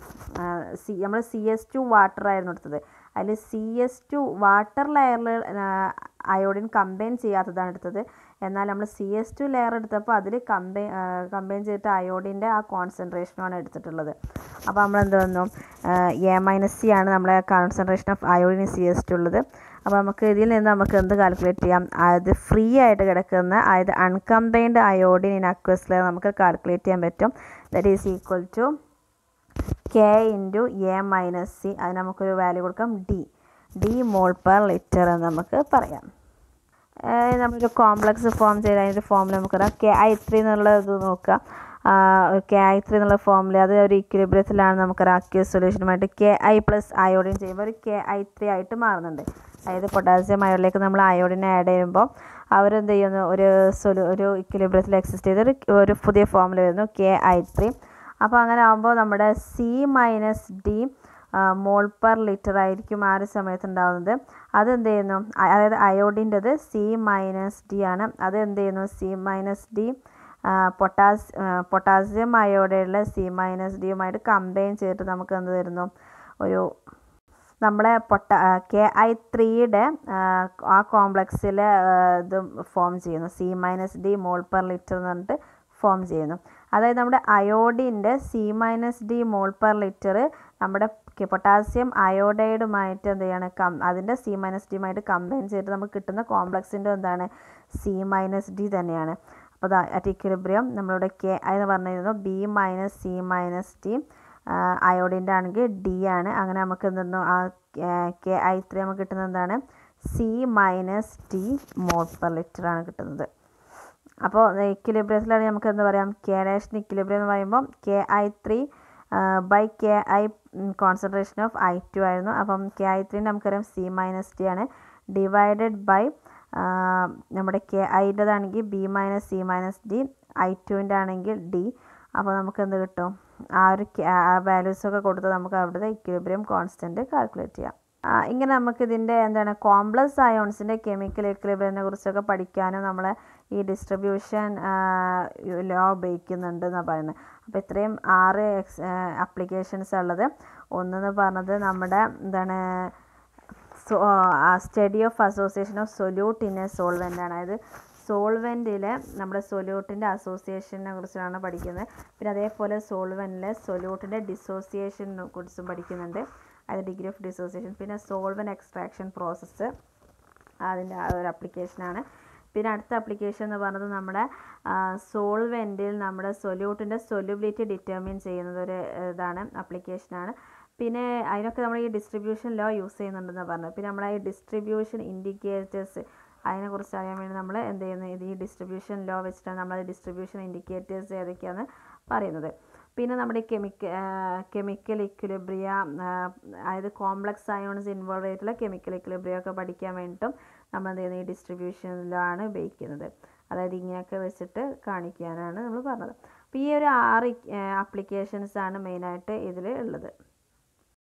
സി നമ്മൾ സി എസ് ടു വാട്ടർ ആയിരുന്നു എടുത്തത് അതിൽ സി എസ് ടു വാട്ടർ ലെയറിൽ അയോഡിൻ കമ്പൈൻ ചെയ്യാത്തതാണ് എടുത്തത് എന്നാൽ നമ്മൾ സി എസ് ടു ലെയർ എടുത്തപ്പോൾ അതിൽ കമ്പൈൻ കമ്പൈൻ ചെയ്തിട്ട് അയോഡിൻ്റെ ആ കോൺസെൻട്രേഷനുമാണ് എടുത്തിട്ടുള്ളത് അപ്പോൾ നമ്മൾ എന്ത് വന്നു എ മൈനസ് സി ആണ് നമ്മളെ concentration of iodine C S two ഉള്ളത് അപ്പോൾ നമുക്ക് ഇതിൽ നിന്ന് നമുക്ക് എന്ത് കാൽക്കുലേറ്റ് ചെയ്യാം അതായത് ഫ്രീ ആയിട്ട് കിടക്കുന്ന അതായത് uncombined iodine in aqueous layer നമുക്ക് കാൽക്കുലേറ്റ് ചെയ്യാൻ പറ്റും that is equal to K into A minus C അതിന് നമുക്കൊരു വാല്യൂ കൊടുക്കാം D D mole per litre എന്ന് നമുക്ക് പറയാം നമ്മളൊരു കോംപ്ലക്സ് ഫോം ചെയ്ത് അതിൻ്റെ ഫോമിൽ നമുക്കറിയാം കെ ഐ ത്രീ എന്നുള്ള ഇത് നോക്കുക കെ ഐ ത്രീ എന്നുള്ള ഫോമിൽ അത് ഒരു ഇക്വിലിബ്രിയത്തിലാണ് നമുക്കറിയാം അക്യൂസ് സൊല്യൂഷനുമായിട്ട് കെ ഐ പ്ലസ് അയോഡിൻ ചെയ്യുമ്പോൾ ഒരു കെ ഐ ത്രീ ആയിട്ട് മാറുന്നുണ്ട് അതായത് പൊട്ടാസ്യം അയോഡിലേക്ക് നമ്മൾ അയോഡിനെ ആഡ് ചെയ്യുമ്പോൾ അവരെന്ത് ചെയ്യുന്നു ഒരു സൊലു ഒരു ഇക്വിലിബ്രിയത്തിൽ എക്സിസ്റ്റ് ചെയ്ത് ഒരു ഒരു പുതിയ ഫോമിൽ വരുന്നു കെ ഐ ത്രീ അപ്പോൾ അങ്ങനെ ആകുമ്പോൾ നമ്മുടെ C minus D mole per litre ആയിരിക്കും ആ ഒരു സമയത്ത് ഉണ്ടാകുന്നത് അത് എന്ത് ചെയ്യുന്നു അതായത് അയോഡിൻ്റെത് സി മൈനസ് ഡി ആണ് അത് എന്ത് ചെയ്യുന്നു സി മൈനസ് ഡി പൊട്ടാസ് പൊട്ടാസ്യം അയോഡൈഡിലെ സി മൈനസ് ഡിയുമായിട്ട് കമ്പൈൻ ചെയ്തിട്ട് നമുക്ക് എന്ത് തരുന്നു ഒരു നമ്മളെ പൊട്ട കെ ഐ ത്രീയുടെ ആ കോംപ്ലക്സിൽ ഇത് ഫോം ചെയ്യുന്നു C minus D mole per litre എന്ന് പറഞ്ഞിട്ട് ഫോം ചെയ്യുന്നു അതായത് നമ്മുടെ അയോഡിൻ്റെ C minus D mole per litre നമ്മുടെ പൊട്ടാസ്യം അയോഡൈഡുമായിട്ട് എന്ത് ചെയ്യാണ് കം അതിൻ്റെ സി മൈനസ് ഡിയുമായിട്ട് കമ്പൈൻ ചെയ്തിട്ട് നമുക്ക് കിട്ടുന്ന കോംപ്ലക്സിൻ്റെ എന്താണ് സി മൈനസ് ഡി തന്നെയാണ് അപ്പോൾ അറ്റ് ഇക്വിലിബ്രിയം നമ്മളിവിടെ കെ എന്ന് പറഞ്ഞിരുന്നു B minus C minus D അയോഡിൻ്റെ ആണെങ്കിൽ ഡി ആണ് അങ്ങനെ നമുക്ക് എന്തെന്നു ആ കെ ഐ ത്രീ നമുക്ക് കിട്ടുന്നത് എന്താണ് C minus D mole per litre ആണ് കിട്ടുന്നത് അപ്പോൾ ഇക്വിലിബ്രിയത്തിലാണെങ്കിൽ നമുക്ക് എന്താ പറയാം കെ ഡാഷിന് ഇക്വിലിബ്രിയം എന്ന് പറയുമ്പോൾ K I three by K I concentration of I two ആയിരുന്നു അപ്പം കെ ഐ ത്രീ നമുക്കറിയാം സി മൈനസ് ഡി ആണ് ഡിവൈഡഡ് ബൈ നമ്മുടെ കെ ഐൻ്റെതാണെങ്കിൽ B minus C minus D I ടുവിൻ്റെ ആണെങ്കിൽ ഡി അപ്പോൾ നമുക്ക് എന്ത് കിട്ടും ആ ഒരു വാല്യൂസൊക്കെ കൊടുത്ത് നമുക്ക് അവിടുത്തെ ഇക്വിലിബ്രിയം കോൺസ്റ്റൻറ്റ് കാൽക്കുലേറ്റ് ചെയ്യാം ഇങ്ങനെ നമുക്ക് ഇതിൻ്റെ എന്താണ് കോംപ്ലക്സ് അയോൺസിൻ്റെ കെമിക്കൽ ഇക്വിലിബ്രിയത്തിനെ കുറിച്ചൊക്കെ പഠിക്കാനും നമ്മളെ ഈ ഡിസ്ട്രിബ്യൂഷൻ ലോ ഉപയോഗിക്കുന്നുണ്ട് എന്നാണ് പറയുന്നത് അപ്പോൾ ഇത്രയും ആറ് എക്സ് അപ്ലിക്കേഷൻസ് ഉള്ളത് ഒന്നെന്ന് പറഞ്ഞത് നമ്മുടെ എന്താണ് so study of association of solute in a solvent ആണ് അതായത് സോൾവെൻറ്റിലെ നമ്മുടെ സൊല്യൂട്ടിൻ്റെ അസോസിയേഷനെ കുറിച്ചാണ് പഠിക്കുന്നത് പിന്നെ അതേപോലെ സോൾവെൻറ്റിലെ സൊല്യൂട്ടിൻ്റെ ഡിസോസിയേഷനെ കുറിച്ചും പഠിക്കുന്നുണ്ട് അതായത് ഡിഗ്രി ഓഫ് ഡിസോസിയേഷൻ പിന്നെ സോൾവൻ എക്സ്ട്രാക്ഷൻ പ്രോസസ്സ് അതിൻ്റെ ഒരു അപ്ലിക്കേഷനാണ് പിന്നെ അടുത്ത അപ്ലിക്കേഷൻ എന്ന് പറയുന്നത് നമ്മുടെ സോൾവെൻറ്റിൽ നമ്മുടെ സൊല്യൂട്ടിൻ്റെ സൊല്യൂബിലിറ്റി ഡിറ്റർമിൻ ചെയ്യുന്നത് ഒരു ഇതാണ് അപ്ലിക്കേഷനാണ് പിന്നെ അതിനൊക്കെ നമ്മൾ ഈ ഡിസ്ട്രിബ്യൂഷൻ ലോ യൂസ് ചെയ്യുന്നുണ്ടെന്ന് പറഞ്ഞു പിന്നെ നമ്മളെ ഈ ഡിസ്ട്രിബ്യൂഷൻ ഇൻഡിക്കേറ്റേഴ്സ് അതിനെക്കുറിച്ച് അറിയാൻ വേണ്ടി നമ്മൾ എന്ത് ചെയ്യുന്നത് ഇത് ഈ ഡിസ്ട്രിബ്യൂഷൻ ലോ വെച്ചിട്ടാണ് നമ്മൾ ഡിസ്ട്രിബ്യൂഷൻ ഇൻഡിക്കേറ്റേഴ്സ് ഏതൊക്കെയാണെന്ന് പറയുന്നത് പിന്നെ നമ്മുടെ കെമിക്ക കെമിക്കൽ ഇക്വിലിബ്രിയ അതായത് കോംപ്ലക്സ് അയോൺസ് ഇൻവോൾവ് ആയിട്ടുള്ള കെമിക്കൽ ഇക്വിലിബ്രിയ ഒക്കെ പഠിക്കാൻ വേണ്ടിയിട്ടും നമ്മൾ എന്ത് ചെയ്യുന്നത് ഈ ഡിസ്ട്രിബ്യൂഷനിലാണ് ഉപയോഗിക്കുന്നത് അതായത് ഇങ്ങനെയൊക്കെ വെച്ചിട്ട് കാണിക്കാനാണ് നമ്മൾ പറഞ്ഞത് അപ്പോൾ ഈ ഒരു ആറ് അപ്ലിക്കേഷൻസ് ആണ് മെയിനായിട്ട് ഇതിൽ ഉള്ളത്